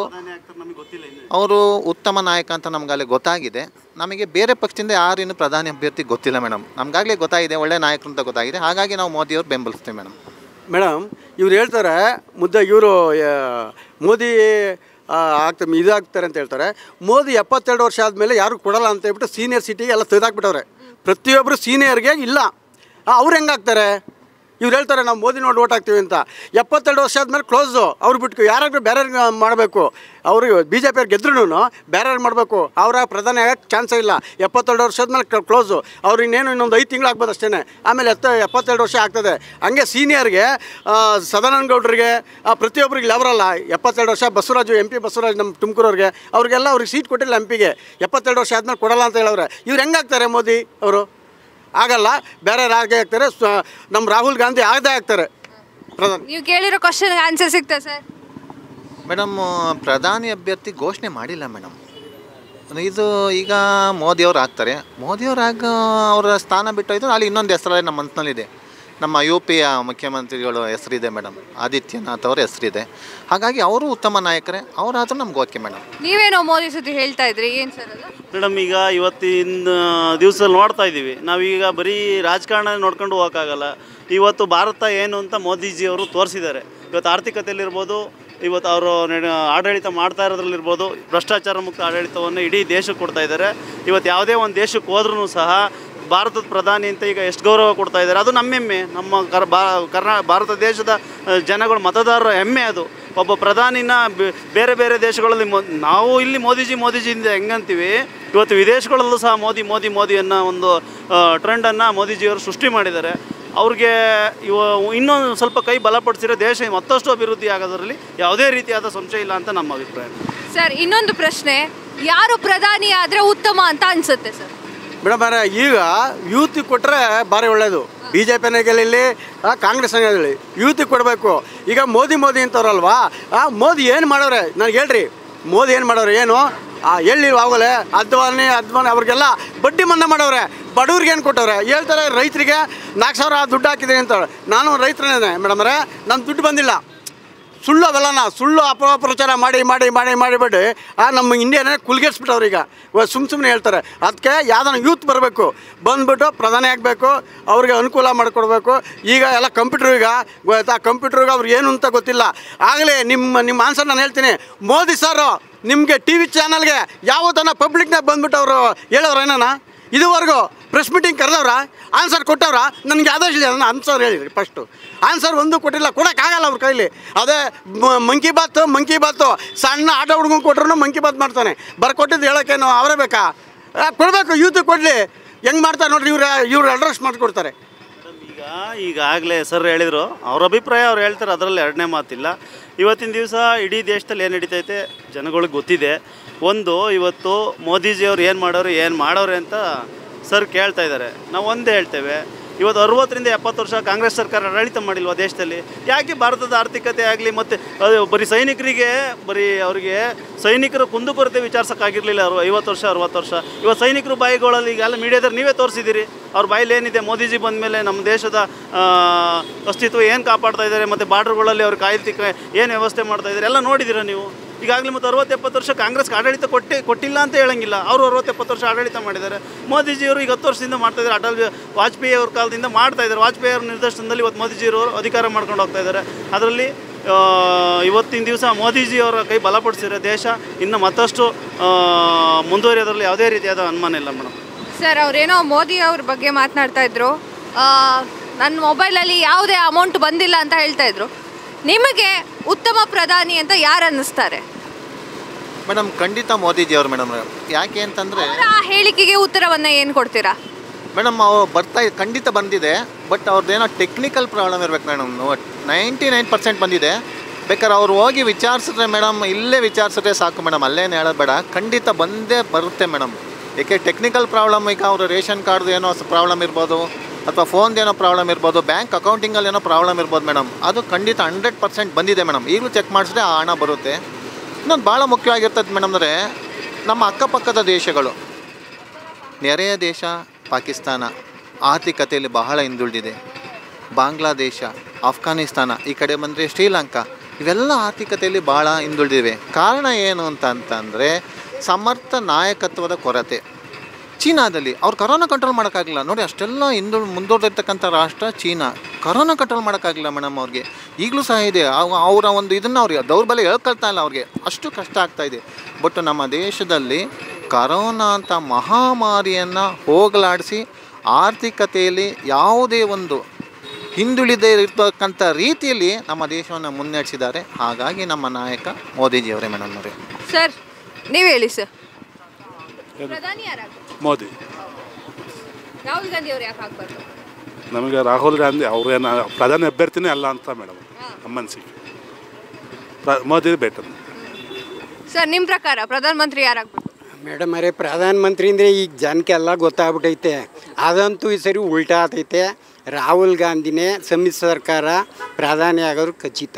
[SPEAKER 3] ಅವರು ಉತ್ತಮ ನಾಯಕ ಅಂತ ನಮಗಾಲೆ ಗೊತ್ತಾಗಿದೆ ನಮಗೆ ಬೇರೆ ಪಕ್ಷದಿಂದ ಯಾರು ಇನ್ನು ಪ್ರಧಾನಿ ಅಭ್ಯರ್ಥಿ ಗೊತ್ತಿಲ್ಲ ಮೇಡಮ್ ನಮಗಾಗಲೇ ಗೊತ್ತಾಗಿದೆ ಒಳ್ಳೆ ನಾಯಕರು ಅಂತ ಗೊತ್ತಾಗಿದೆ ಹಾಗಾಗಿ ನಾವು ಮೋದಿಯವ್ರು ಬೆಂಬಲಿಸ್ತೀವಿ ಮೇಡಮ್
[SPEAKER 2] ಮೇಡಮ್ ಇವ್ರು ಹೇಳ್ತಾರೆ ಮುದ್ದೆ ಇವರು ಮೋದಿ ಆ, ಆಗ್ತ ಇದಾಗ್ತಾರೆ ಅಂತ ಹೇಳ್ತಾರೆ ಮೋದಿ ಎಪ್ಪತ್ತೆರಡು ವರ್ಷ ಆದಮೇಲೆ ಯಾರು ಕೊಡಲ್ಲ ಅಂತ ಹೇಳ್ಬಿಟ್ಟು ಸೀನಿಯರ್ ಸಿಟಿಗೆ ಎಲ್ಲ ತೆಗೆದಾಕ್ಬಿಟ್ಟವ್ರೆ ಪ್ರತಿಯೊಬ್ಬರು ಸೀನಿಯರ್ಗೆ ಇಲ್ಲ ಅವ್ರು ಹೆಂಗಾಗ್ತಾರೆ ಇವ್ರು ಹೇಳ್ತಾರೆ ನಾವು ಮೋದಿ ನೋಡಿ ಓಟ್ ಹಾಕ್ತೀವಿ ಅಂತ ಎಪ್ಪತ್ತೆರಡು ವರ್ಷ ಆದಮೇಲೆ ಕ್ಲೋಸು ಅವ್ರು ಬಿಟ್ಟು ಯಾರಾದ್ರೂ ಬೇರೆ ಮಾಡಬೇಕು ಅವರು ಬಿ ಜೆ ಪಿಯವ್ರು ಗೆದ್ರೂ ಬೇರೆ ಮಾಡಬೇಕು ಅವರ ಪ್ರಧಾನಿ ಆಗಕ್ಕೆ ಚಾನ್ಸೇ ಇಲ್ಲ ಎಪ್ಪತ್ತೆರಡು ವರ್ಷ ಆದ್ಮೇಲೆ ಕ್ಲೋಸು ಅವ್ರು ಇನ್ನೇನು ಇನ್ನೊಂದು ಐದು ತಿಂಗಳು ಆಗ್ಬೋದು ಅಷ್ಟೇ ಆಮೇಲೆ ಎತ್ತ ಎಪ್ಪತ್ತೆರಡು ವರ್ಷ ಆಗ್ತದೆ ಹಂಗೆ ಸೀನಿಯರ್ಗೆ ಸದಾನಂದ ಗೌಡ್ರಿಗೆ ಆ, ಪ್ರತಿಯೊಬ್ಬರಿಗೆ ಲೆವರಲ್ಲ ಎಪ್ಪತ್ತೆರಡು ವರ್ಷ ಬಸವರಾಜು ಎಂ ಪಿ ಬಸವರಾಜ್ ನಮ್ಮ ತುಮಕೂರವ್ರಿಗೆ ಅವ್ರಿಗೆಲ್ಲ ಅವ್ರಿಗೆ ಸೀಟ್ ಕೊಟ್ಟಿಲ್ಲ ಎಂ ಪಿಗೆ ಎಪ್ಪತ್ತೆರಡು ವರ್ಷ ಆದ್ಮೇಲೆ ಕೊಡಲ್ಲ ಅಂತ ಹೇಳವ್ರೆ ಇವ್ರು ಹೆಂಗಾಗ್ತಾರೆ ಮೋದಿ ಅವರು ಆಗಲ್ಲ ಬೇರೆ ರಾಗೆ ಆಗ್ತಾರೆ ಸ್ವ- ನಮ್ಮ ರಾಹುಲ್ ಗಾಂಧಿ ಆಗದೆ ಆಗ್ತಾರೆ ಪ್ರಧಾನಿ
[SPEAKER 1] ನೀವು ಕೇಳಿರೋ ಕ್ವಶನ್ ಆನ್ಸರ್ ಸಿಗ್ತಾ ಸರ್
[SPEAKER 3] ಮೇಡಮ್ ಪ್ರಧಾನಿ ಅಭ್ಯರ್ಥಿ ಘೋಷಣೆ ಮಾಡಿಲ್ಲ ಮೇಡಮ್ ಇದು ಈಗ ಮೋದಿಯವ್ರು ಆಗ್ತಾರೆ ಮೋದಿಯವ್ರು ಆಗ ಅವರ ಸ್ಥಾನ ಬಿಟ್ಟೋಯ್ತು ಅಲ್ಲಿ ಇನ್ನೊಂದು ಹೆಸರೇ ನಮ್ಮ ಮನಸ್ಸಿನಲ್ಲಿದೆ ನಮ್ಮ ಯು ಪಿಯ ಮುಖ್ಯಮಂತ್ರಿಗಳು ಹೆಸರಿದೆ ಮೇಡಮ್ ಆದಿತ್ಯನಾಥ್ ಅವ್ರ ಹೆಸರಿದೆ ಹಾಗಾಗಿ ಅವರು ಉತ್ತಮ ನಾಯಕರೇ ಅವರಾದರೂ ನಮ್ಗೆ ಓಕೆ ಮೇಡಮ್
[SPEAKER 1] ನೀವೇನೋ ಮೋದಿ ಸುದ್ದಿ ಹೇಳ್ತಾ ಇದ್ರಿ ಏನು ಸರ್ ಅದು
[SPEAKER 6] ಮೇಡಮ್ ಈಗ ಇವತ್ತಿನ ದಿವಸದಲ್ಲಿ ನೋಡ್ತಾ ಇದ್ದೀವಿ ನಾವೀಗ ಬರೀ ರಾಜಕಾರಣ ನೋಡ್ಕೊಂಡು ಹೋಗೋಕ್ಕಾಗಲ್ಲ ಇವತ್ತು ಭಾರತ ಏನು ಅಂತ ಮೋದಿಜಿಯವರು ತೋರಿಸಿದ್ದಾರೆ ಇವತ್ತು ಆರ್ಥಿಕತೆಯಲ್ಲಿರ್ಬೋದು ಇವತ್ತು ಅವರು ನಡೆ- ಆಡಳಿತ ಮಾಡ್ತಾ ಇರೋದ್ರಲ್ಲಿರ್ಬೋದು ಭ್ರಷ್ಟಾಚಾರ ಮುಕ್ತ ಆಡಳಿತವನ್ನು ಇಡೀ ದೇಶಕ್ಕೆ ಕೊಡ್ತಾ ಇದ್ದಾರೆ ಇವತ್ತು ಯಾವುದೇ ಒಂದು ದೇಶಕ್ಕೆ ಹೋದ್ರೂ ಸಹ ಭಾರತದ ಪ್ರಧಾನಿ ಅಂತ ಈಗ ಎಷ್ಟು ಗೌರವ ಕೊಡ್ತಾ ಇದ್ದಾರೆ ಅದು ನಮ್ಮ ಹೆಮ್ಮೆ ನಮ್ಮ ಕರ್ ಬಾ ಕರ್ನಾ ಭಾರತ ದೇಶದ ಆ, ಜನಗಳು ಮತದಾರರ ಹೆಮ್ಮೆ ಅದು ಒಬ್ಬ ಪ್ರಧಾನಿನ ಬೆ- ಬೇರೆ ಬೇರೆ ದೇಶಗಳಲ್ಲಿ ಮೊ ನಾವು ಇಲ್ಲಿ ಮೋದಿಜಿ ಮೋದಿಜಿಯಿಂದ ಹೆಂಗಂತೀವಿ ಇವತ್ತು ವಿದೇಶಗಳಲ್ಲೂ ಸಹ ಮೋದಿ ಮೋದಿ ಮೋದಿ ಅನ್ನೋ ಒಂದು ಟ್ರೆಂಡನ್ನು ಮೋದಿಜಿಯವರು ಸೃಷ್ಟಿ ಮಾಡಿದ್ದಾರೆ ಅವ್ರಿಗೆ ಇವ ಇನ್ನೊಂದು ಸ್ವಲ್ಪ ಕೈ ಬಲಪಡಿಸಿರೋ ದೇಶ ಮತ್ತಷ್ಟು ಅಭಿವೃದ್ಧಿ ಆಗೋದರಲ್ಲಿ ಯಾವುದೇ ರೀತಿಯಾದ ಸಂಶಯ ಇಲ್ಲ ಅಂತ ನಮ್ಮ ಅಭಿಪ್ರಾಯ
[SPEAKER 1] ಸರ್ ಇನ್ನೊಂದು ಪ್ರಶ್ನೆ ಯಾರು ಪ್ರಧಾನಿ ಆದರೆ ಉತ್ತಮ ಅಂತ ಅನ್ಸುತ್ತೆ ಸರ್
[SPEAKER 2] ಮೇಡಮ್ ಅವರೇ ಈಗ ಯೂತಿಗೆ ಕೊಟ್ಟರೆ ಭಾರಿ ಒಳ್ಳೆಯದು ಬಿ ಜೆ ಪಿನೇ ಗೆಲ್ಲಿ ಕಾಂಗ್ರೆಸ್ ಗೆಲ್ಲಿ ಯೂತಿಗೆ ಕೊಡಬೇಕು ಈಗ ಮೋದಿ ಮೋದಿ ಅಂತವ್ರಲ್ವಾ ಆ ಮೋದಿ ಏನು ಮಾಡವ್ರೆ ನನಗೆ ಹೇಳ್ರಿ ಮೋದಿ ಏನು ಮಾಡವ್ರೆ ಏನು ಆ ಎಳ್ಳಿ ಆಗೋಲೆ ಅದ್ವಾನಿ ಅದ್ವಾನಿ ಅವ್ರಿಗೆಲ್ಲ ಬಡ್ಡಿ ಮನ್ನಾ ಮಾಡವ್ರೆ ಬಡವ್ರಿಗೆ ಏನು ಕೊಟ್ಟವ್ರೆ ಹೇಳ್ತಾರೆ ರೈತರಿಗೆ ನಾಲ್ಕು ಸಾವಿರ ದುಡ್ಡು ಹಾಕಿದ್ದೀನಿ ಅಂತ ನಾನು ರೈತರೇ ಮೇಡಮರೇ ನನ್ನ ದುಡ್ಡು ಬಂದಿಲ್ಲ ಸುಳ್ಳು ಅವೆಲ್ಲನ ಸುಳ್ಳು ಅಪಪ್ರಚಾರ ಮಾಡಿ ಮಾಡಿ ಮಾಡಿ ಮಾಡಿಬಿಟ್ಟು ಆ ನಮ್ಮ ಇಂಡಿಯಾನೇ ಕುಲ್ಗೆಡ್ಸ್ಬಿಟ್ಟವ್ರು ಈಗ ಸುಮ್ಮ ಸುಮ್ಮನೆ ಹೇಳ್ತಾರೆ ಅದಕ್ಕೆ ಯಾವ್ದಾನ ಯೂತ್ ಬರಬೇಕು ಬಂದ್ಬಿಟ್ಟು ಪ್ರಧಾನಿ ಆಗಬೇಕು ಅವ್ರಿಗೆ ಅನುಕೂಲ ಮಾಡಿಕೊಡ್ಬೇಕು ಈಗ ಎಲ್ಲ ಕಂಪ್ಯೂಟ್ರ್ ಈಗ ಗೊತ್ತಾ ಕಂಪ್ಯೂಟ್ರಿಗೆ ಅವ್ರಿಗೆ ಏನು ಅಂತ ಗೊತ್ತಿಲ್ಲ ಆಗಲೇ ನಿಮ್ಮ ನಿಮ್ಮ ಆನ್ಸರ್ ನಾನು ಹೇಳ್ತೀನಿ ಮೋದಿ ಸರು ನಿಮಗೆ ಟಿ ವಿ ಚಾನಲ್ಗೆ ಯಾವತ್ತನ ಪಬ್ಲಿಕ್ನಾಗ ಬಂದ್ಬಿಟ್ಟು ಅವರು ಹೇಳೋರು ಏನಾನ ಇದುವರೆಗೂ ಪ್ರೆಸ್ ಮೀಟಿಂಗ್ ಕರೆದವ್ರ ಆನ್ಸರ್ ಕೊಟ್ಟವ್ರ ನನಗೆ ಆದೇಶ ಇಲ್ಲ ನನ್ನ ಆನ್ಸರ್ ಹೇಳಿರಿ ಫಸ್ಟು ಆನ್ಸರ್ ಒಂದು ಕೊಟ್ಟಿಲ್ಲ ಕೊಡೋಕ್ಕಾಗಲ್ಲ ಅವ್ರ ಕೈಲಿ ಅದೇ ಮ- ಮಂಕಿ ಬಾತು ಮಂಕಿ ಬಾತು ಸಣ್ಣ ಆಟೋ ಹುಡುಗನ್ ಕೊಟ್ರು ಮಂಕಿ ಬಾತ್ ಮಾಡ್ತಾನೆ ಬರ್ಕೊಟ್ಟಿದ್ದು ಹೇಳೋಕ್ಕೇನು ಅವರೇ ಬೇಕಾ ಆ, ಕೊಡಬೇಕು ಯೂತ್ ಕೊಡಲಿ ಹೆಂಗೆ ಮಾಡ್ತಾರೆ ನೋಡ್ರಿ ಇವ್ರು ಇವ್ರು ಅಡ್ರೆಸ್ ಮಾಡಿಕೊಡ್ತಾರೆ
[SPEAKER 6] ಈಗ ಈಗಾಗಲೇ ಸರ್ ಹೇಳಿದರು ಅವ್ರ ಅಭಿಪ್ರಾಯ ಅವ್ರು ಹೇಳ್ತಾರೆ ಅದರಲ್ಲಿ ಎರಡನೇ ಮಾತಿಲ್ಲ ಇವತ್ತಿನ ದಿವಸ ಇಡೀ ದೇಶದಲ್ಲಿ ಏನು ನಡೀತೈತೆ ಜನಗಳಿಗೆ ಗೊತ್ತಿದೆ ಒಂದು ಇವತ್ತು ಮೋದಿಜಿಯವ್ರು ಏನು ಮಾಡೋರು ಏನು ಮಾಡೋರು ಅಂತ ಸರ್ ಕೇಳ್ತಾ ಇದ್ದಾರೆ ನಾವು ಒಂದೇ ಹೇಳ್ತೇವೆ ಇವತ್ತು ಅರವತ್ತರಿಂದ ಎಪ್ಪತ್ತು ವರ್ಷ ಕಾಂಗ್ರೆಸ್ ಸರ್ಕಾರ ಆಡಳಿತ ಮಾಡಿಲ್ವಾ ದೇಶದಲ್ಲಿ ಯಾಕೆ ಭಾರತದ ಆರ್ಥಿಕತೆ ಆಗಲಿ ಮತ್ತು ಅದು ಬರೀ ಸೈನಿಕರಿಗೆ ಬರೀ ಅವರಿಗೆ ಸೈನಿಕರ ಕುಂದುಕೊರತೆ ವಿಚಾರಿಸೋಕ್ಕಾಗಿರಲಿಲ್ಲ ಅವರು ಐವತ್ತು ವರ್ಷ ಅರವತ್ತು ವರ್ಷ ಇವತ್ತು ಸೈನಿಕರು ಬಾಯಿಗಳಲ್ಲಿ ಈಗೆಲ್ಲ ಮೀಡಿಯಾದಲ್ಲಿ ನೀವೇ ತೋರಿಸಿದ್ದೀರಿ ಅವ್ರ ಬಾಯಲ್ಲಿ ಏನಿದೆ ಮೋದಿಜಿ ಬಂದ ಮೇಲೆ ನಮ್ಮ ದೇಶದ ಆ, ಅಸ್ತಿತ್ವ ಏನು ಕಾಪಾಡ್ತಾ ಇದ್ದಾರೆ ಮತ್ತು ಬಾರ್ಡ್ರ್ಗಳಲ್ಲಿ ಅವ್ರು ಕಾಯ್ತಿಕ ಏನು ವ್ಯವಸ್ಥೆ ಮಾಡ್ತಾ ಇದ್ದಾರೆ ಎಲ್ಲ ನೋಡಿದ್ದೀರಾ ನೀವು ಈಗಾಗಲೇ ಮತ್ತು ಅರವತ್ತು ಎಪ್ಪತ್ತು ವರ್ಷ ಕಾಂಗ್ರೆಸ್ಗೆ ಆಡಳಿತ ಕೊಟ್ಟೆ ಕೊಟ್ಟಿಲ್ಲ ಅಂತ ಹೇಳಂಗಿಲ್ಲ ಅವರು ಅರವತ್ತು ಎಪ್ಪತ್ತು ವರ್ಷ ಆಡಳಿತ ಮಾಡಿದ್ದಾರೆ ಮೋದಿಜಿಯವರು ಈಗ ಹತ್ತು ವರ್ಷದಿಂದ ಮಾಡ್ತಾ ಇದ್ದಾರೆ ಅಟಲ್ ಬಿ- ವಾಜಪೇಯಿ ಅವ್ರ ಕಾಲದಿಂದ ಮಾಡ್ತಾ ಇದ್ದಾರೆ ವಾಜಪೇಯಿ ಅವ್ರ ನಿರ್ದೇಶನದಲ್ಲಿ ಇವತ್ತು ಮೋದಿಜಿಯವರು ಅಧಿಕಾರ ಮಾಡ್ಕೊಂಡು ಹೋಗ್ತಾ ಇದ್ದಾರೆ ಅದರಲ್ಲಿ ಆ, ಇವತ್ತಿನ ದಿವಸ ಮೋದಿಜಿಯವರ ಕೈ ಬಲಪಡಿಸಿರೋ ದೇಶ ಇನ್ನು ಮತ್ತಷ್ಟು ಆ, ಮುಂದುವರಿಯೋದ್ರಲ್ಲಿ ಯಾವುದೇ ರೀತಿಯಾದ ಅನುಮಾನ ಇಲ್ಲ ಮೇಡಮ್
[SPEAKER 1] ಸರ್ ಅವ್ರೇನೋ ಮೋದಿ ಅವ್ರ ಬಗ್ಗೆ ಮಾತನಾಡ್ತಾ ಇದ್ರು ಆ, ನನ್ನ ಮೊಬೈಲಲ್ಲಿ ಯಾವುದೇ ಅಮೌಂಟ್ ಬಂದಿಲ್ಲ ಅಂತ ಹೇಳ್ತಾ ಇದ್ರು ನಿಮಗೆ ಉತ್ತಮ ಪ್ರಧಾನಿ ಅಂತ ಯಾರು ಅನ್ನಿಸ್ತಾರೆ
[SPEAKER 3] ಮೇಡಮ್ ಖಂಡಿತ ಮೋದಿಜಿಯವರು ಮೇಡಮ್ ಯಾಕೆ ಅಂತಂದರೆ
[SPEAKER 1] ಅವರ ಆ ಹೇಳಿಕೆಗೆ ಉತ್ತರವನ್ನ ಏನು ಕೊಡ್ತೀರಾ
[SPEAKER 3] ಮೇಡಮ್ ಅವ್ರು ಬರ್ತಾ ಖಂಡಿತ ಬಂದಿದೆ ಬಟ್ ಅವ್ರದ್ದೇನೋ ಟೆಕ್ನಿಕಲ್ ಪ್ರಾಬ್ಲಮ್ ಇರ್ಬೇಕು ಮೇಡಮ್ ನೈಂಟಿ ನೈನ್ ಪರ್ಸೆಂಟ್ ಬಂದಿದೆ ಬೇಕಾದ್ರೆ ಅವ್ರು ಹೋಗಿ ವಿಚಾರಿಸಿದ್ರೆ ಮೇಡಮ್ ಇಲ್ಲೇ ವಿಚಾರಿಸಿದ್ರೆ ಸಾಕು ಮೇಡಮ್ ಅಲ್ಲೇನು ಹೇಳೋದು ಬೇಡ ಖಂಡಿತ ಬಂದೇ ಬರುತ್ತೆ ಮೇಡಮ್ ಏಕೆ ಟೆಕ್ನಿಕಲ್ ಪ್ರಾಬ್ಲಮ್ ಈಗ ಅವರು ರೇಷನ್ ಕಾರ್ಡ್ದು ಏನೋ ಪ್ರಾಬ್ಲಮ್ ಇರ್ಬೋದು ಅಥವಾ ಫೋನ್ದು ಏನೋ ಪ್ರಾಬ್ಲಮ್ ಇರ್ಬೋದು ಬ್ಯಾಂಕ್ ಅಕೌಂಟಿಂಗಲ್ಲಿ ಏನೋ ಪ್ರಾಬ್ಲಮ್ ಇರ್ಬೋದು ಮೇಡಮ್ ಅದು ಖಂಡಿತ ಹಂಡ್ರೆಡ್ ಪರ್ಸೆಂಟ್ ಬಂದಿದೆ ಮೇಡಮ್ ಈಗಲೂ ಚೆಕ್ ಮಾಡಿಸಿದ್ರೆ ಆ ಹಣ ಬರುತ್ತೆ ಇನ್ನೊಂದು ಭಾಳ ಮುಖ್ಯವಾಗಿರ್ತದೆ ಮೇಡಮ್ ಅಂದರೆ ನಮ್ಮ ಅಕ್ಕಪಕ್ಕದ ದೇಶಗಳು ನೆರೆಯ ದೇಶ ಪಾಕಿಸ್ತಾನ ಆರ್ಥಿಕತೆಯಲ್ಲಿ ಬಹಳ ಹಿಂದುಳಿದಿದೆ ಬಾಂಗ್ಲಾದೇಶ ಆಫ್ಘಾನಿಸ್ತಾನ ಈ ಕಡೆ ಬಂದರೆ ಶ್ರೀಲಂಕಾ ಇವೆಲ್ಲ ಆರ್ಥಿಕತೆಯಲ್ಲಿ ಭಾಳ ಹಿಂದುಳಿದಿವೆ ಕಾರಣ ಏನು ಅಂತ ಅಂತಂದರೆ ಸಮರ್ಥ ನಾಯಕತ್ವದ ಕೊರತೆ ಚೀನಾದಲ್ಲಿ ಅವ್ರು ಕರೋನಾ ಕಂಟ್ರೋಲ್ ಮಾಡೋಕ್ಕಾಗಲಿಲ್ಲ ನೋಡಿ ಅಷ್ಟೆಲ್ಲ ಹಿಂದು ಮುಂದುವರೆದಿರ್ತಕ್ಕಂಥ ರಾಷ್ಟ್ರ ಚೀನಾ ಕರೋನಾ ಕಂಟ್ರೋಲ್ ಮಾಡೋಕ್ಕಾಗಲಿಲ್ಲ ಮೇಡಮ್ ಅವ್ರಿಗೆ ಈಗಲೂ ಸಹ ಇದೆ ಅವ್- ಅವರ ಒಂದು ಇದನ್ನು ಅವ್ರಿಗೆ ದೌರ್ಬಲ್ಯ ಹೇಳ್ಕೊಳ್ತಾ ಇಲ್ಲ ಅವ್ರಿಗೆ ಅಷ್ಟು ಕಷ್ಟ ಆಗ್ತಾ ಇದೆ ಬಟ್ ನಮ್ಮ ದೇಶದಲ್ಲಿ ಕರೋನಾ ಅಂತ ಮಹಾಮಾರಿಯನ್ನು ಹೋಗಲಾಡಿಸಿ ಆರ್ಥಿಕತೆಯಲ್ಲಿ ಯಾವುದೇ ಒಂದು ಹಿಂದುಳಿದೇ ಇರ್ತಕ್ಕಂಥ ರೀತಿಯಲ್ಲಿ ನಮ್ಮ ದೇಶವನ್ನು ಮುನ್ನಡೆಸಿದ್ದಾರೆ ಹಾಗಾಗಿ ನಮ್ಮ ನಾಯಕ ಮೋದಿಜಿಯವರೇ ಮೇಡಮ್ ಅವರೇ
[SPEAKER 1] ಸರ್ ನೀವು ಹೇಳಿ ಸರ್ ಪ್ರಧಾನಿ ಯಾರಾಗ್ಬೇಕು
[SPEAKER 4] ಮೋದಿ
[SPEAKER 1] ರಾಹುಲ್ ಗಾಂಧಿ ಅವ್ರು ಯಾಕೆ ಆಗ್ಬಾರ್ದು
[SPEAKER 4] ನಮಗೆ ರಾಹುಲ್ ಗಾಂಧಿ ಅವ್ರೇನು ಪ್ರಧಾನಿ ಅಭ್ಯರ್ಥಿನೇ ಅಲ್ಲ ಅಂತ ಮೇಡಮ್ ನಮ್ಮ ಮನಸ್ಸಿಗೆ ಪ್ರ ಮೋದಿ ಬೆಟರ್
[SPEAKER 1] ಸರ್ ನಿಮ್ಮ ಪ್ರಕಾರ ಪ್ರಧಾನಮಂತ್ರಿ ಯಾರಾಗ್ಬೇಕು
[SPEAKER 7] ಮೇಡಮ್ ಅರೇ ಪ್ರಧಾನಮಂತ್ರಿ ಅಂದರೆ ಈಗ ಜನಕ್ಕೆಲ್ಲ ಗೊತ್ತಾಗ್ಬಿಟ್ಟೈತೆ ಅದಂತೂ ಈ ಸರಿ ಉಲ್ಟಾ ಆತೈತೆ ರಾಹುಲ್ ಗಾಂಧಿನೇ ಸಮ್ಮಿಶ್ರ ಸರ್ಕಾರ ಪ್ರಧಾನಿ ಆಗೋದು ಖಚಿತ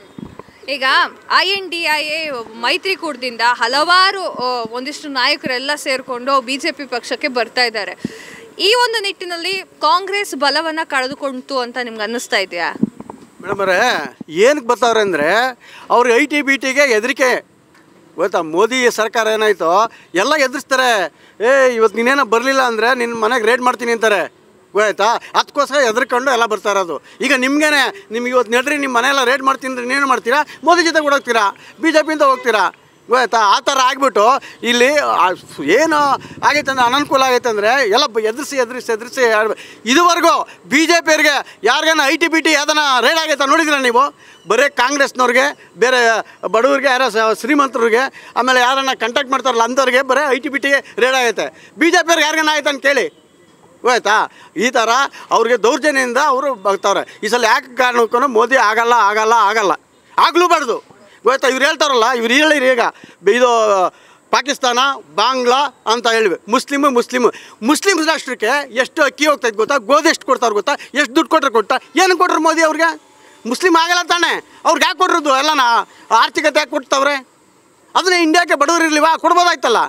[SPEAKER 1] ಈಗ I N D I A ಮೈತ್ರಿಕೂಟದಿಂದ ಹಲವಾರು ಆ, ಒಂದಿಷ್ಟು ನಾಯಕರೆಲ್ಲ ಸೇರಿಕೊಂಡು ಬಿ ಜೆ ಪಿ ಪಕ್ಷಕ್ಕೆ ಬರ್ತಾ ಇದ್ದಾರೆ ಈ ಒಂದು ನಿಟ್ಟಿನಲ್ಲಿ ಕಾಂಗ್ರೆಸ್ ಬಲವನ್ನು ಕಳೆದುಕೊಂತು ಅಂತ ನಿಮ್ಗೆ ಅನ್ನಿಸ್ತಾ ಇದೆಯಾ
[SPEAKER 2] ಮೇಡಮ್ ಅವರೇ ಏನಕ್ಕೆ ಬರ್ತಾವ್ರೆ ಅಂದರೆ ಅವ್ರಿಗೆ ಐ ಟಿ ಬಿ ಟಿಗೆ ಹೆದರಿಕೆ ಗೊತ್ತಾ ಮೋದಿ ಸರ್ಕಾರ ಏನಾಯ್ತು ಎಲ್ಲ ಎದುರಿಸ್ತಾರೆ ಏ ಇವತ್ತು ನೀನೇನೋ ಬರಲಿಲ್ಲ ಅಂದರೆ ನಿನ್ನ ಮನೆಗೆ ರೇಡ್ ಮಾಡ್ತೀನಿ ಅಂತಾರೆ ಗೊತ್ತಾಯ್ತಾ ಅದಕ್ಕೋಸ್ಕರ ಎದ್ರಕೊಂಡು ಎಲ್ಲ ಬರ್ತಾ ಇರೋದು ಈಗ ನಿಮ್ಗೇನೆ ನಿಮ್ಗೆ ಇವತ್ತು ನಡ್ರಿ ನಿಮ್ಮ ಮನೆಯೆಲ್ಲ ರೇಡ್ ಮಾಡ್ತೀನಿ ಅಂದ್ರೆ ನೀನು ಮಾಡ್ತೀರಾ ಮೋದಿ ಜೊತೆ ಕೂಡ ಹೋಗ್ತೀರಾ ಬಿ ಜೆ ಪಿಯಿಂದ ಹೋಗ್ತೀರಾ ಗೊತ್ತಾಯ್ತಾ ಆ ಥರ ಆಗಿಬಿಟ್ಟು ಇಲ್ಲಿ ಆ ಸ್- ಏನು ಆಗೈತೆ ಅಂದ್ರೆ ಅನನುಕೂಲ ಆಗೈತೆ ಅಂದರೆ ಎಲ್ಲ ಬ- ಎದುರಿಸಿ ಎದುರಿಸಿ ಎದುರಿಸಿ ಆಡ್ಬ- ಇದುವರೆಗೂ ಬಿ ಜೆ ಪಿಯವ್ರಿಗೆ ಯಾರಿಗಾನ ಐ ಟಿ ಬಿ ಟಿ ಯಾವ್ದಾನ ರೇಡ್ ಆಗೈತೆ ನೋಡಿದಿರ ನೀವು ಬರೀ ಕಾಂಗ್ರೆಸ್ನವ್ರಿಗೆ ಬೇರೆ ಬಡವರಿಗೆ ಯಾರೋ ಸ- ಶ್ರೀಮಂತರಿಗೆ ಆಮೇಲೆ ಯಾರನ್ನ ಕಾಂಟ್ಯಾಕ್ಟ್ ಮಾಡ್ತಾರಲ್ಲ ಅಂಥವ್ರಿಗೆ ಬರೀ ಐ ಟಿ ಬಿ ಟಿಗೆ ರೇಡ್ ಆಗೈತೆ ಬಿ ಜೆ ಪಿಯವ್ರಿಗೆ ಯಾರಿಗಾನ ಆಯ್ತು ಅಂತ ಕೇಳಿ ಗೊತ್ತಾಯ್ತಾ ಈ ಥರ ಅವ್ರಿಗೆ ದೌರ್ಜನ್ಯದಿಂದ ಅವರು ಬರ್ತಾವ್ರೆ ಈ ಸಲ ಯಾಕೆ ಕಾರಣಕ್ಕೂ ಮೋದಿ ಆಗಲ್ಲ ಆಗಲ್ಲ ಆಗಲ್ಲ ಆಗ್ಲೂಬಾರ್ದು ಗೊತ್ತಾ ಇವ್ರು ಹೇಳ್ತಾರಲ್ಲ ಇವ್ರು ಹೇಳಿರಿ ಈಗ ಬ- ಇದು ಪಾಕಿಸ್ತಾನ ಬಾಂಗ್ಲಾ ಅಂತ ಹೇಳಿವೆ ಮುಸ್ಲಿಮು ಮುಸ್ಲಿಮು ಮುಸ್ಲಿಮ್ ರಾಷ್ಟ್ರಕ್ಕೆ ಎಷ್ಟು ಅಕ್ಕಿ ಹೋಗ್ತೈತೆ ಗೊತ್ತಾ ಗೋಧಿ ಎಷ್ಟು ಕೊಡ್ತಾರೆ ಗೊತ್ತಾ ಎಷ್ಟು ದುಡ್ಡು ಕೊಟ್ರೆ ಕೊಡ್ತಾ ಏನು ಕೊಟ್ರು ಮೋದಿ ಅವ್ರಿಗೆ ಮುಸ್ಲಿಮ್ ಆಗಲ್ಲ ತಾನೆ ಅವ್ರಿಗೆ ಯಾಕೆ ಕೊಟ್ಟಿರೋದು ಎಲ್ಲನ ಆರ್ಥಿಕತೆ ಯಾಕೆ ಕೊಡ್ತಾವ್ರೆ ಅದನ್ನ ಇಂಡಿಯಾಕ್ಕೆ ಬಡವರು ಇರ್ಲಿವಾ ಕೊಡ್ಬೋದಾಯ್ತಲ್ಲ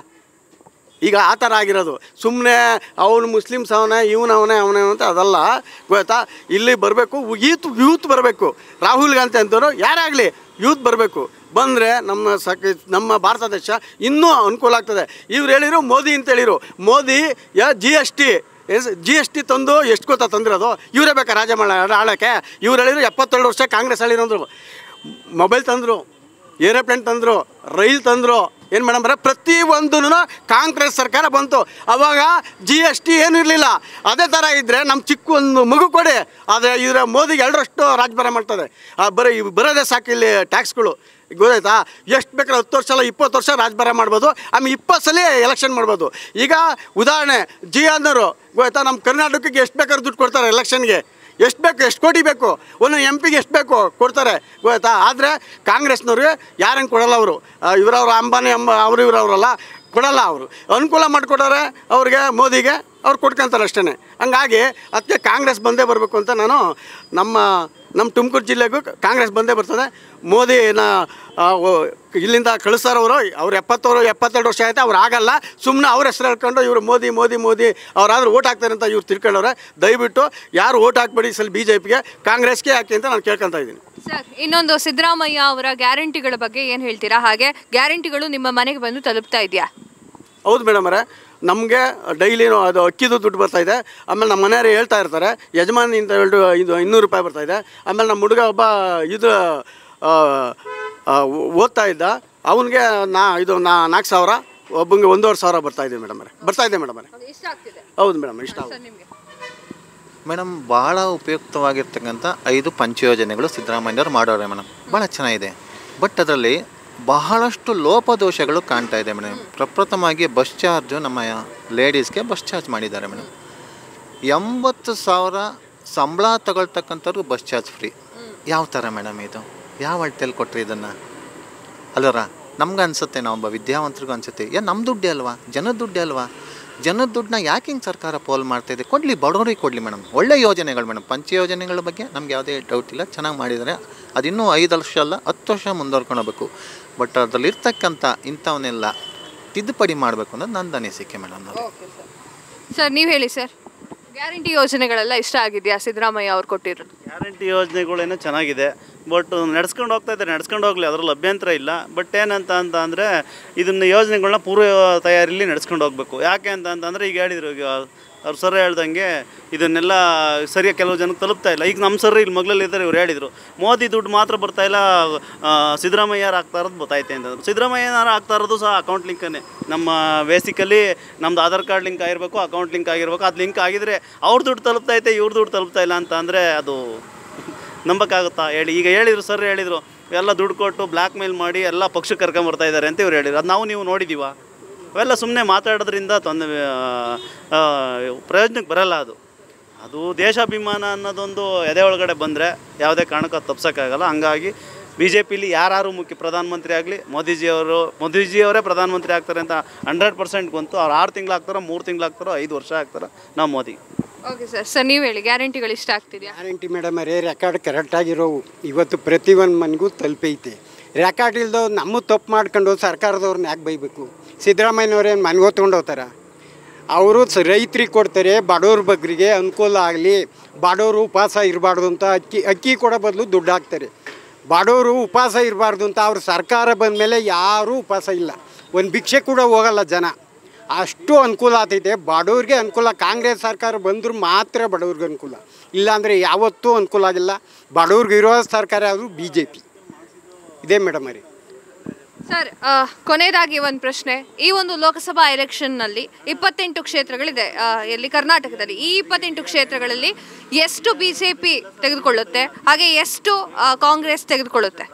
[SPEAKER 2] ಈಗ ಆ ಥರ ಆಗಿರೋದು ಸುಮ್ಮನೆ ಅವನು ಮುಸ್ಲಿಮ್ಸ್ ಅವನೇ ಇವನು ಅವನೇ ಅವನೇ ಅಂತ ಅದಲ್ಲ ಗೊತ್ತಾ ಇಲ್ಲಿ ಬರಬೇಕು ಯೂತ್ ಯೂತ್ ಬರಬೇಕು ರಾಹುಲ್ ಗಾಂಧಿ ಅಂತವರು ಯಾರೇ ಆಗಲಿ ಯೂತ್ ಬರಬೇಕು ಬಂದರೆ ನಮ್ಮ ಸಕ ನಮ್ಮ ಭಾರತ ದೇಶ ಇನ್ನೂ ಅನುಕೂಲ ಆಗ್ತದೆ ಇವ್ರು ಹೇಳಿರು ಮೋದಿ ಅಂತ ಹೇಳಿರು ಮೋದಿ ಯಾ G S T S G S T ತಂದು ಎಷ್ಟು ಗೊತ್ತಾ ತಂದಿರೋದು ಇವರೇ ಬೇಕಾ ರಾಜ ಮಾಡ ಆಳಕ್ಕೆ ಇವ್ರು ಹೇಳಿದ್ರು ಎಪ್ಪತ್ತೆರಡು ವರ್ಷ ಕಾಂಗ್ರೆಸ್ ಹೇಳಿರೋದ್ರು ಮೊಬೈಲ್ ತಂದರು ಏರೋಪ್ಲೇನ್ ತಂದರು ರೈಲ್ ತಂದರು ಏನು ಮೇಡಮ್ ಬರ ಪ್ರತಿ ಒಂದೂ ಕಾಂಗ್ರೆಸ್ ಸರ್ಕಾರ ಬಂತು ಅವಾಗ ಜಿ ಎಸ್ ಟಿ ಏನೂ ಇರಲಿಲ್ಲ ಅದೇ ಥರ ಇದ್ದರೆ ನಮ್ಮ ಚಿಕ್ಕ ಒಂದು ಮಗು ಕೊಡಿ ಆದರೆ ಇದರ ಮೋದಿಗೆ ಎರಡರಷ್ಟು ರಾಜಭಾರ ಮಾಡ್ತದೆ ಆ ಬರೀ ಇವ್ ಬರೋದೇ ಸಾಕು ಇಲ್ಲಿ ಟ್ಯಾಕ್ಸ್ಗಳು ಗೊತ್ತಾಯ್ತಾ ಎಷ್ಟು ಬೇಕಾದ್ರೆ ಹತ್ತು ವರ್ಷ ಅಲ್ಲ ಇಪ್ಪತ್ತು ವರ್ಷ ರಾಜಭಾರ ಮಾಡ್ಬೋದು ಆಮೇಲೆ ಇಪ್ಪತ್ತು ಸಲ ಎಲೆಕ್ಷನ್ ಮಾಡ್ಬೋದು ಈಗ ಉದಾಹರಣೆ ಜಿ ಅನ್ನೋರು ಗೊತ್ತಾಯ್ತಾ ನಮ್ಮ ಕರ್ನಾಟಕಕ್ಕೆ ಎಷ್ಟು ಬೇಕಾದ್ರೂ ದುಡ್ಡು ಕೊಡ್ತಾರೆ ಎಲೆಕ್ಷನ್ಗೆ ಎಷ್ಟು ಬೇಕು ಎಷ್ಟು ಕೋಟಿ ಬೇಕು ಒಂದೊಂದು ಎಂ ಪಿಗೆ ಎಷ್ಟು ಬೇಕು ಕೊಡ್ತಾರೆ ಗೊತ್ತಾ ಆದರೆ ಕಾಂಗ್ರೆಸ್ನವ್ರಿಗೆ ಯಾರಂಗೆ ಕೊಡಲ್ಲ ಅವರು ಇವರವ್ರ ಅಂಬಾನಿ ಅಂಬ ಅವರು ಇವರವರಲ್ಲ ಕೊಡಲ್ಲ ಅವರು ಅನುಕೂಲ ಮಾಡಿಕೊಡೋರೆ ಅವ್ರಿಗೆ ಮೋದಿಗೆ ಅವ್ರು ಕೊಟ್ಕೊಂತಾರೆ ಅಷ್ಟೇ ಹಂಗಾಗಿ ಅದಕ್ಕೆ ಕಾಂಗ್ರೆಸ್ ಬಂದೇ ಬರಬೇಕು ಅಂತ ನಾನು ನಮ್ಮ ನಮ್ಮ ತುಮಕೂರು ಜಿಲ್ಲೆಗೂ ಕಾಂಗ್ರೆಸ್ ಬಂದೇ ಬರ್ತದೆ ಮೋದಿನ ಆ, ಓ- ಇಲ್ಲಿಂದ ಕಳಿಸ್ತಾರವರು ಅವ್ರು ಎಪ್ಪತ್ತವರು ಎಪ್ಪತ್ತೆರಡು ವರ್ಷ ಆಯ್ತು ಅವ್ರು ಆಗಲ್ಲ ಸುಮ್ಮನೆ ಅವ್ರ ಹೆಸರು ಹೇಳ್ಕೊಂಡು ಇವರು ಮೋದಿ ಮೋದಿ ಮೋದಿ ಅವ್ರಾದ್ರೂ ಓಟ್ ಹಾಕ್ತಾರೆ ಅಂತ ಇವ್ರು ತಿಳ್ಕೊಂಡವ್ರೆ ದಯವಿಟ್ಟು ಯಾರು ಓಟ್ ಹಾಕ್ಬೇಡಿ ಈ ಸಲ ಬಿ ಜೆ ಪಿಗೆ ಕಾಂಗ್ರೆಸ್ಗೆ ಹಾಕಿ ಅಂತ ನಾನು ಕೇಳ್ಕೊತಾ ಇದ್ದೀನಿ
[SPEAKER 1] ಸರ್ ಇನ್ನೊಂದು ಸಿದ್ದರಾಮಯ್ಯ ಅವರ ಗ್ಯಾರಂಟಿಗಳ ಬಗ್ಗೆ ಏನು ಹೇಳ್ತೀರಾ ಹಾಗೆ ಗ್ಯಾರಂಟಿಗಳು ನಿಮ್ಮ ಮನೆಗೆ ಬಂದು ತಲುಪ್ತಾ ಇದೆಯಾ
[SPEAKER 2] ಹೌದು ಮೇಡಮ್ ಅವರೇ ನಮಗೆ ಡೈಲಿನೂ ಅದು ಅಕ್ಕಿದು ದುಡ್ಡು ಬರ್ತಾ ಇದೆ ಆಮೇಲೆ ನಮ್ಮ ಮನೆಯವರು ಹೇಳ್ತಾ ಇರ್ತಾರೆ ಯಜಮಾನಿಂದ ಎರಡು ಇದು ಇನ್ನೂರು ರೂಪಾಯಿ ಬರ್ತಾ ಇದೆ ಆಮೇಲೆ ನಮ್ಮ ಹುಡುಗ ಒಬ್ಬ ಇದು ಆ, ಆ, ಓದ್ತಾ ಇದ್ದ ಅವನಿಗೆ ನಾ ಇದು ನಾ ನಾಲ್ಕು ಸಾವಿರ ಒಬ್ಬಂಗೆ ಒಂದೂವರೆ ಸಾವಿರ ಬರ್ತಾ ಇದೆ ಮೇಡಮ್ ಅವರೇ ಬರ್ತಾ ಇದೆ ಮೇಡಮ್ ಅವರೇ
[SPEAKER 1] ಇಷ್ಟ ಆಗ್ತಿದೆ
[SPEAKER 2] ಹೌದು ಮೇಡಮ್ ಇಷ್ಟ ಆಗುತ್ತೆ.
[SPEAKER 1] ಸರ್ ನಿಮಗೆ
[SPEAKER 3] ಮೇಡಮ್ ಭಾಳ ಉಪಯುಕ್ತವಾಗಿರ್ತಕ್ಕಂಥ ಐದು ಪಂಚಯೋಜನೆಗಳು ಸಿದ್ದರಾಮಯ್ಯವ್ರು ಮಾಡೋರೆ ಮೇಡಮ್ ಭಾಳ ಚೆನ್ನಾಗಿದೆ ಬಟ್ ಅದರಲ್ಲಿ ಬಹಳಷ್ಟು ಲೋಪದೋಷಗಳು ಕಾಣ್ತಾ ಇದೆ ಮೇಡಮ್ ಪ್ರಪ್ರಥಮವಾಗಿ ಬಸ್ ಚಾರ್ಜು ನಮ್ಮ ಲೇಡೀಸ್ಗೆ ಬಸ್ ಚಾರ್ಜ್ ಮಾಡಿದ್ದಾರೆ ಮೇಡಮ್ ಎಂಬತ್ತು ಸಾವಿರ ಸಂಬಳ ತಗೊಳ್ತಕ್ಕಂಥವ್ರಿಗೆ ಬಸ್ ಚಾರ್ಜ್ ಫ್ರೀ ಯಾವ ಥರ ಮೇಡಮ್ ಇದು ಯಾವ ಅಳತೆಯಲ್ಲಿ ಕೊಟ್ಟರೆ ಇದನ್ನು ಅಲ್ವರ ನಮ್ಗೆ ಅನ್ಸುತ್ತೆ ನಾವೊಬ್ಬ ವಿದ್ಯಾವಂತರಿಗೂ ಅನ್ಸುತ್ತೆ ಏ ನಮ್ಮ ದುಡ್ಡೇ ಅಲ್ವಾ ಜನದ ದುಡ್ಡೇ ಅಲ್ವಾ ಜನದ ದುಡ್ಡನ್ನ ಯಾಕೆ ಹಿಂಗೆ ಸರ್ಕಾರ ಪೋಲ್ ಮಾಡ್ತಾ ಇದೆ ಕೊಡಲಿ ಬಡವರಿಗೆ ಕೊಡಲಿ ಮೇಡಮ್ ಒಳ್ಳೆ ಯೋಜನೆಗಳು ಮೇಡಮ್ ಪಂಚ ಯೋಜನೆಗಳ ಬಗ್ಗೆ ನಮ್ಗೆ ಯಾವುದೇ ಡೌಟ್ ಇಲ್ಲ ಚೆನ್ನಾಗಿ ಮಾಡಿದ್ದಾರೆ ಅದಿನ್ನೂ ಐದು ವರ್ಷ ಅಲ್ಲ ಹತ್ತು ವರ್ಷ ಮುಂದುವರ್ಕೊಂಡು ಹೋಗ್ಬೇಕು ಬಟ್ ಅದರಲ್ಲಿರ್ತಕ್ಕಂಥ ಇಂಥವನ್ನೆಲ್ಲ ತಿದ್ದುಪಡಿ ಮಾಡಬೇಕು ಅನ್ನೋದು ನಂದು ಅನಿಸಿಕೆ ಮೇಡಮ್
[SPEAKER 1] ಸರ್ ನೀವು ಹೇಳಿ ಸರ್ ಗ್ಯಾರಂಟಿ ಯೋಜನೆಗಳೆಲ್ಲ ಇಷ್ಟ ಆಗಿದೆಯಾ ಸಿದ್ದರಾಮಯ್ಯ ಅವ್ರು ಕೊಟ್ಟಿರೋದು
[SPEAKER 6] ಗ್ಯಾರಂಟಿ ಯೋಜನೆಗಳೇನೋ ಚೆನ್ನಾಗಿದೆ ಬಟ್ ನಡ್ಸ್ಕೊಂಡು ಹೋಗ್ತಾ ಇದ್ದಾರೆ ನಡ್ಸ್ಕೊಂಡು ಹೋಗಲಿ ಅದರಲ್ಲಿ ಅಭ್ಯಂತರ ಇಲ್ಲ ಬಟ್ ಏನಂತ ಅಂತ ಅಂದರೆ ಇದನ್ನ ಯೋಜನೆಗಳನ್ನ ಪೂರ್ವ ತಯಾರಿಲಿ ನಡ್ಸ್ಕೊಂಡು ಹೋಗಬೇಕು ಯಾಕೆ ಅಂತ ಅಂತಂದರೆ ಈಗ ಹೇಳಿದರು ಈಗ ಅವ್ರು ಸರ್ ಹೇಳ್ದಂಗೆ ಇದನ್ನೆಲ್ಲ ಸರಿಯಾಗಿ ಕೆಲವು ಜನಕ್ಕೆ ತಲುಪ್ತಾ ಇಲ್ಲ ಈಗ ನಮ್ಮ ಸರ್ ಇಲ್ಲಿ ಮಗ್ಳಲ್ಲಿ ಇದ್ದಾರೆ ಇವ್ರು ಹೇಳಿದರು ಮೋದಿ ದುಡ್ಡು ಮಾತ್ರ ಬರ್ತಾ ಇಲ್ಲ ಆ, ಸಿದ್ದರಾಮಯ್ಯರು ಆಗ್ತಾ ಇರೋದು ಗೊತ್ತೈತೆ ಅಂತಂದ್ರು ಸಿದ್ದರಾಮಯ್ಯನಾರು ಆಗ್ತಾ ಇರೋದು ಸಹ ಅಕೌಂಟ್ ಲಿಂಕನ್ನೇ ನಮ್ಮ ಬೇಸಿಕಲಿ ನಮ್ದು ಆಧಾರ್ ಕಾರ್ಡ್ ಲಿಂಕ್ ಆಗಿರಬೇಕು ಅಕೌಂಟ್ ಲಿಂಕ್ ಆಗಿರ್ಬೇಕು ಅದು ಲಿಂಕ್ ಆಗಿದ್ರೆ ಅವ್ರ ದುಡ್ಡು ತಲುಪ್ತೈತೆ ಇವ್ರ ದುಡ್ಡು ತಲುಪ್ತಾ ಇಲ್ಲ ಅಂತ ಅಂದರೆ ಅದು ನಂಬಕ್ಕಾಗುತ್ತಾ ಹೇಳಿ ಈಗ ಹೇಳಿದರು ಸರ್ ಹೇಳಿದರು ಎಲ್ಲ ದುಡ್ಡು ಕೊಟ್ಟು ಬ್ಲ್ಯಾಕ್ ಮೇಲ್ ಮಾಡಿ ಎಲ್ಲ ಪಕ್ಷಕ್ಕೆ ಕರ್ಕೊಂಬರ್ತಾ ಇದ್ದಾರೆ ಅಂತ ಇವ್ರು ಹೇಳಿದ್ರು ಅದು ನಾವು ನೀವು ನೋಡಿದ್ದೀವ ಅವೆಲ್ಲ ಸುಮ್ಮನೆ ಮಾತಾಡೋದ್ರಿಂದ ತೊಂದರೆ ಪ್ರಯೋಜನಕ್ಕೆ ಬರಲ್ಲ ಅದು ಅದು ದೇಶಾಭಿಮಾನ ಅನ್ನೋದೊಂದು ಎದೆ ಒಳಗಡೆ ಬಂದರೆ ಯಾವುದೇ ಕಾರಣಕ್ಕೂ ಅದು ತಪ್ಸೋಕ್ಕಾಗಲ್ಲ ಹಂಗಾಗಿ ಬಿ ಜೆ ಪಿಲಿ ಯಾರು ಮುಖ್ಯ ಪ್ರಧಾನಮಂತ್ರಿ ಆಗಲಿ ಮೋದಿಜಿಯವರು ಮೋದಿಜಿಯವರೇ ಪ್ರಧಾನಮಂತ್ರಿ ಆಗ್ತಾರೆ ಅಂತ ಹಂಡ್ರೆಡ್ ಪರ್ಸೆಂಟ್ ಬಂತು ಅವ್ರು ಆರು ತಿಂಗಳು ಆಗ್ತಾರೋ ಮೂರು ತಿಂಗಳು ಆಗ್ತಾರೋ ಐದು ವರ್ಷ ಆಗ್ತಾರೋ ನಾವು ಮೋದಿ
[SPEAKER 1] ಓಕೆ ಸರ್ ಸರ್ ನೀವು ಹೇಳಿ ಗ್ಯಾರಂಟಿಗಳು ಇಷ್ಟ ಆಗ್ತಿದೆಯಾ
[SPEAKER 7] ಗ್ಯಾರಂಟಿ ಮೇಡಮ್ ಅರೇ ರೆಕಾರ್ಡ್ ಕರೆಕ್ಟಾಗಿರೋವು ಇವತ್ತು ಪ್ರತಿಯೊಂದು ಮನೆಗೂ ತಲುಪೈತೆ ರೆಕಾರ್ಡ್ ಇಲ್ದವ್ ನಮ್ಮ ತಪ್ಪು ಮಾಡ್ಕೊಂಡು ಸರ್ಕಾರದವ್ರನ್ನ ಯಾಕೆ ಬೈಬೇಕು ಸಿದ್ದರಾಮಯ್ಯನವ್ರೇನು ಮನೆಗೆ ಹೊತ್ಕೊಂಡು ಹೋಗ್ತಾರ ಅವರು ಸ ರೈತರಿಗೆ ಕೊಡ್ತಾರೆ ಬಡವ್ರ ಬಗ್ಗರಿಗೆ ಅನುಕೂಲ ಆಗಲಿ ಬಡವರು ಉಪವಾಸ ಇರಬಾರ್ದು ಅಂತ ಅಕ್ಕಿ ಅಕ್ಕಿ ಕೊಡೋ ಬದಲು ದುಡ್ಡು ಹಾಕ್ತಾರೆ ಬಡವರು ಉಪವಾಸ ಇರಬಾರ್ದು ಅಂತ ಅವ್ರ ಸರ್ಕಾರ ಬಂದ ಮೇಲೆ ಯಾರೂ ಉಪವಾಸ ಇಲ್ಲ ಒಂದು ಭಿಕ್ಷೆ ಕೂಡ ಹೋಗಲ್ಲ ಜನ ಅಷ್ಟು ಅನುಕೂಲ ಆಗ್ತೈತೆ ಬಡವ್ರಿಗೆ ಅನುಕೂಲ ಕಾಂಗ್ರೆಸ್ ಸರ್ಕಾರ ಬಂದರೂ ಮಾತ್ರ ಬಡವ್ರಿಗೆ ಅನುಕೂಲ ಇಲ್ಲಾಂದರೆ ಯಾವತ್ತೂ ಅನುಕೂಲ ಆಗಿಲ್ಲ ಬಡವ್ರಿಗೆ ಇರೋ ಸರ್ಕಾರ ಯಾವುದು ಬಿ ಜೆ ಪಿ ಇದೇ ಮೇಡಮ್ ರೀ
[SPEAKER 1] ಸರ್ ಆ, ಕೊನೆಯದಾಗಿ ಒಂದು ಪ್ರಶ್ನೆ ಈ ಒಂದು ಲೋಕಸಭಾ ಎಲೆಕ್ಷನ್ನಲ್ಲಿ ಇಪ್ಪತ್ತೆಂಟು ಕ್ಷೇತ್ರಗಳಿದೆ ಆ, ಎಲ್ಲಿ ಕರ್ನಾಟಕದಲ್ಲಿ ಈ ಇಪ್ಪತ್ತೆಂಟು ಕ್ಷೇತ್ರಗಳಲ್ಲಿ ಎಷ್ಟು ಬಿ ಜೆ ಪಿ ತೆಗೆದುಕೊಳ್ಳುತ್ತೆ ಹಾಗೆ ಎಷ್ಟು ಆ, ಕಾಂಗ್ರೆಸ್ ತೆಗೆದುಕೊಳ್ಳುತ್ತೆ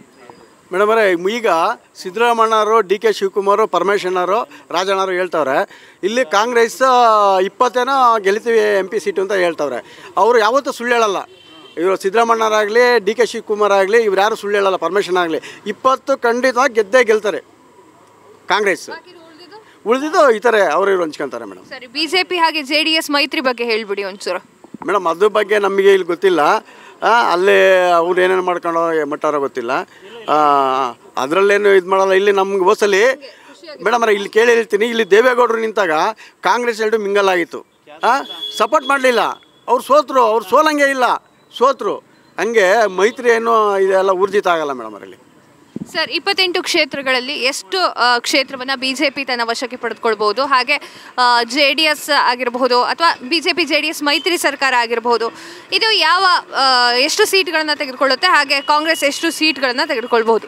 [SPEAKER 2] ಮೇಡಮರೇ ಈಗ ಸಿದ್ದರಾಮಣ್ಣವರು ಡಿ ಕೆ ಶಿವಕುಮಾರು ಪರಮೇಶ್ವರನವರು ರಾಜಣ್ಣವರು ಹೇಳ್ತವ್ರೆ ಇಲ್ಲಿ ಕಾಂಗ್ರೆಸ್ ಇಪ್ಪತ್ತೇನೋ ಗೆಲ್ತೀವಿ ಎಂ ಪಿ ಸೀಟು ಅಂತ ಹೇಳ್ತವ್ರೆ ಅವರು ಯಾವತ್ತೂ ಸುಳ್ಳು ಹೇಳಲ್ಲ ಇವರು ಸಿದ್ದರಾಮಣ್ಣರಾಗಲಿ ಡಿ ಕೆ ಶಿವಕುಮಾರ್ ಆಗಲಿ ಇವ್ರು ಯಾರು ಸುಳ್ಳು ಹೇಳಲ್ಲ ಪರಮೇಶ್ವರನ್ ಆಗಲಿ ಇಪ್ಪತ್ತು ಖಂಡಿತವಾಗಿ ಗೆದ್ದೇ ಗೆಲ್ತಾರೆ ಕಾಂಗ್ರೆಸ್ ಉಳಿದಿದ್ದು ಈ ಥರ ಅವರು ಇವ್ರು ಹಂಚ್ಕೊಂತಾರೆ ಮೇಡಮ್
[SPEAKER 1] ಸರಿ ಬಿ ಜೆ ಪಿ ಹಾಗೆ ಜೆ ಡಿ ಎಸ್ ಮೈತ್ರಿ ಬಗ್ಗೆ ಹೇಳ್ಬಿಡಿ ಒಂಚೂರು
[SPEAKER 2] ಮೇಡಮ್ ಅದ್ರ ಬಗ್ಗೆ ನಮಗೆ ಇಲ್ಲಿ ಗೊತ್ತಿಲ್ಲ ಆ, ಅಲ್ಲೇ ಅವ್ರು ಏನೇನು ಮಾಡ್ಕೊಂಡು ಮಟ್ಟಾರೋ ಗೊತ್ತಿಲ್ಲ ಆ, ಅದರಲ್ಲೇನು ಇದು ಮಾಡಲ್ಲ ಇಲ್ಲಿ ನಮ್ಗೆ ಹೋಸಲಿ ಮೇಡಮ್ ಅವ್ರೆ ಇಲ್ಲಿ ಕೇಳಿ ಹೇಳ್ತೀನಿ ಇಲ್ಲಿ ದೇವೇಗೌಡರು ನಿಂತಾಗ ಕಾಂಗ್ರೆಸ್ ಎರಡು ಮಿಂಗಲ್ ಆಗಿತ್ತು ಸಪೋರ್ಟ್ ಮಾಡಲಿಲ್ಲ ಅವ್ರು ಸೋತರು ಅವ್ರು ಸೋಲಂಗೆ ಇಲ್ಲ ಸೋತರು ಹಂಗೆ ಮೈತ್ರಿ ಏನು ಇದೆಲ್ಲ ಊರ್ಜಿತ ಆಗಲ್ಲ ಮೇಡಮ್ ಅವರಲ್ಲಿ
[SPEAKER 1] ಸರ್ ಇಪ್ಪತ್ತೆಂಟು ಕ್ಷೇತ್ರಗಳಲ್ಲಿ ಎಷ್ಟು ಆ, ಕ್ಷೇತ್ರವನ್ನ ಬಿಜೆಪಿ ತನ್ನ ವಶಕ್ಕೆ ಪಡೆದುಕೊಳ್ಬಹುದು ಹಾಗೆ ಜೆ ಡಿ ಎಸ್ ಆಗಿರಬಹುದು ಅಥವಾ ಬಿಜೆಪಿ ಜೆ ಡಿ ಎಸ್ ಮೈತ್ರಿ ಸರ್ಕಾರ ಆಗಿರಬಹುದು ಇದು ಯಾವ ಆ, ಎಷ್ಟು ಸೀಟ್ಗಳನ್ನ ತೆಗೆದುಕೊಳ್ಳುತ್ತೆ ಹಾಗೆ ಕಾಂಗ್ರೆಸ್ ಎಷ್ಟು ಸೀಟ್ಗಳನ್ನ ತೆಗೆದುಕೊಳ್ಬಹುದು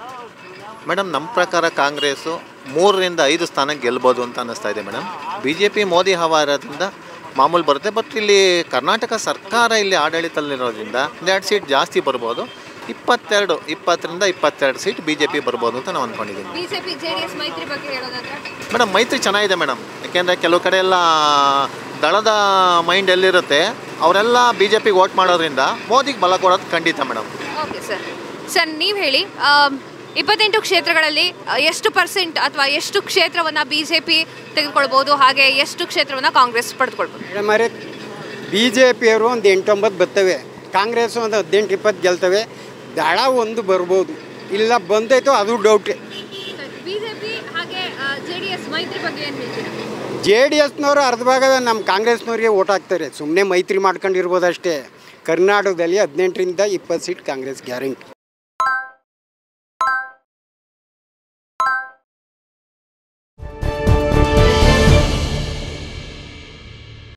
[SPEAKER 3] ಮೇಡಮ್ ನಮ್ಮ ಪ್ರಕಾರ ಕಾಂಗ್ರೆಸ್ಸು ಮೂರರಿಂದ ಐದು ಸ್ಥಾನ ಗೆಲ್ಬೋದು ಅಂತ ಅನ್ನಿಸ್ತಾ ಇದೆ madam B J P Modi ಹವಾ ಇರೋದ್ರಿಂದ ಮಾಮೂಲು ಬರುತ್ತೆ ಬಟ್ ಇಲ್ಲಿ ಕರ್ನಾಟಕ ಸರ್ಕಾರ ಇಲ್ಲಿ ಆಡಳಿತದಲ್ಲಿರೋದ್ರಿಂದ ಒಂದೆರಡು ಸೀಟ್ ಜಾಸ್ತಿ ಬರ್ಬೋದು ಇಪ್ಪತ್ತೆರಡು ಇಪ್ಪತ್ತರಿಂದ ಇಪ್ಪತ್ತೆರಡು ಸೀಟ್ ಬಿ ಜೆ ಪಿ ಬರ್ಬೋದು ಅಂತ ನಾವು ಅಂದ್ಕೊಂಡಿದ್ದೀನಿ
[SPEAKER 1] ಬಿಜೆಪಿ ಜೆ ಡಿ ಎಸ್ ಮೈತ್ರಿ ಬಗ್ಗೆ ಹೇಳೋದಾದ್ರೆ
[SPEAKER 3] ಮೇಡಮ್ ಮೈತ್ರಿ ಚೆನ್ನಾಗಿದೆ ಮೇಡಮ್ ಯಾಕೆಂದರೆ ಕೆಲವು ಕಡೆ ಎಲ್ಲ ದಳದ ಮೈಂಡ್ ಎಲ್ಲಿರುತ್ತೆ ಅವರೆಲ್ಲ ಬಿ ಜೆ ಪಿಗೆ ವೋಟ್ ಮಾಡೋದ್ರಿಂದ ಮೋದಿಗೆ ಬಲ ಕೊಡೋದು ಖಂಡಿತ ಮೇಡಮ್
[SPEAKER 1] ಓಕೆ ಸರ್ ಸರ್ ನೀವು ಹೇಳಿ ಆಮ್, ಇಪ್ಪತ್ತೆಂಟು ಕ್ಷೇತ್ರಗಳಲ್ಲಿ ಆ, ಎಷ್ಟು ಪರ್ಸೆಂಟ್ ಅಥವಾ ಎಷ್ಟು ಕ್ಷೇತ್ರವನ್ನ ಬಿಜೆಪಿ ತೆಗೆದುಕೊಳ್ಬಹುದು ಹಾಗೆ ಎಷ್ಟು ಕ್ಷೇತ್ರವನ್ನ ಕಾಂಗ್ರೆಸ್ ಪಡೆದುಕೊಳ್ಬಹುದು
[SPEAKER 7] ಮೇಡಮ್ ಅವರೇ ಬಿ ಜೆ ಪಿಯವರು ಒಂದು ಎಂಟೊಂಬತ್ತು ಬರ್ತವೆ ಕಾಂಗ್ರೆಸ್ ಒಂದು ಹದಿನೆಂಟು ಇಪ್ಪತ್ತು ಗೆಲ್ತವೆ ದಳ ಒಂದು ಬರ್ಬೋದು ಇಲ್ಲ ಬಂದೈತೋ ಅದು ಡೌಟೇ
[SPEAKER 1] ಬಿಜೆಪಿ ಹಾಗೆ ಜೆ ಡಿ ಎಸ್ ಮೈತ್ರಿ ಬಗ್ಗೆ ಏನು ಹೇಳ್ತೀರಾ
[SPEAKER 7] ಜೆ ಡಿ ಎಸ್ನವರು ಅರ್ಧ ಭಾಗ ನಮ್ಮ ಕಾಂಗ್ರೆಸ್ನವ್ರಿಗೆ ಓಟ್ ಹಾಕ್ತಾರೆ ಸುಮ್ಮನೆ ಮೈತ್ರಿ ಮಾಡ್ಕೊಂಡಿರ್ಬೋದು ಅಷ್ಟೇ ಕರ್ನಾಟಕದಲ್ಲಿ ಹದಿನೆಂಟರಿಂದ ಇಪ್ಪತ್ತು ಸೀಟ್ ಕಾಂಗ್ರೆಸ್ ಗ್ಯಾರಂಟಿ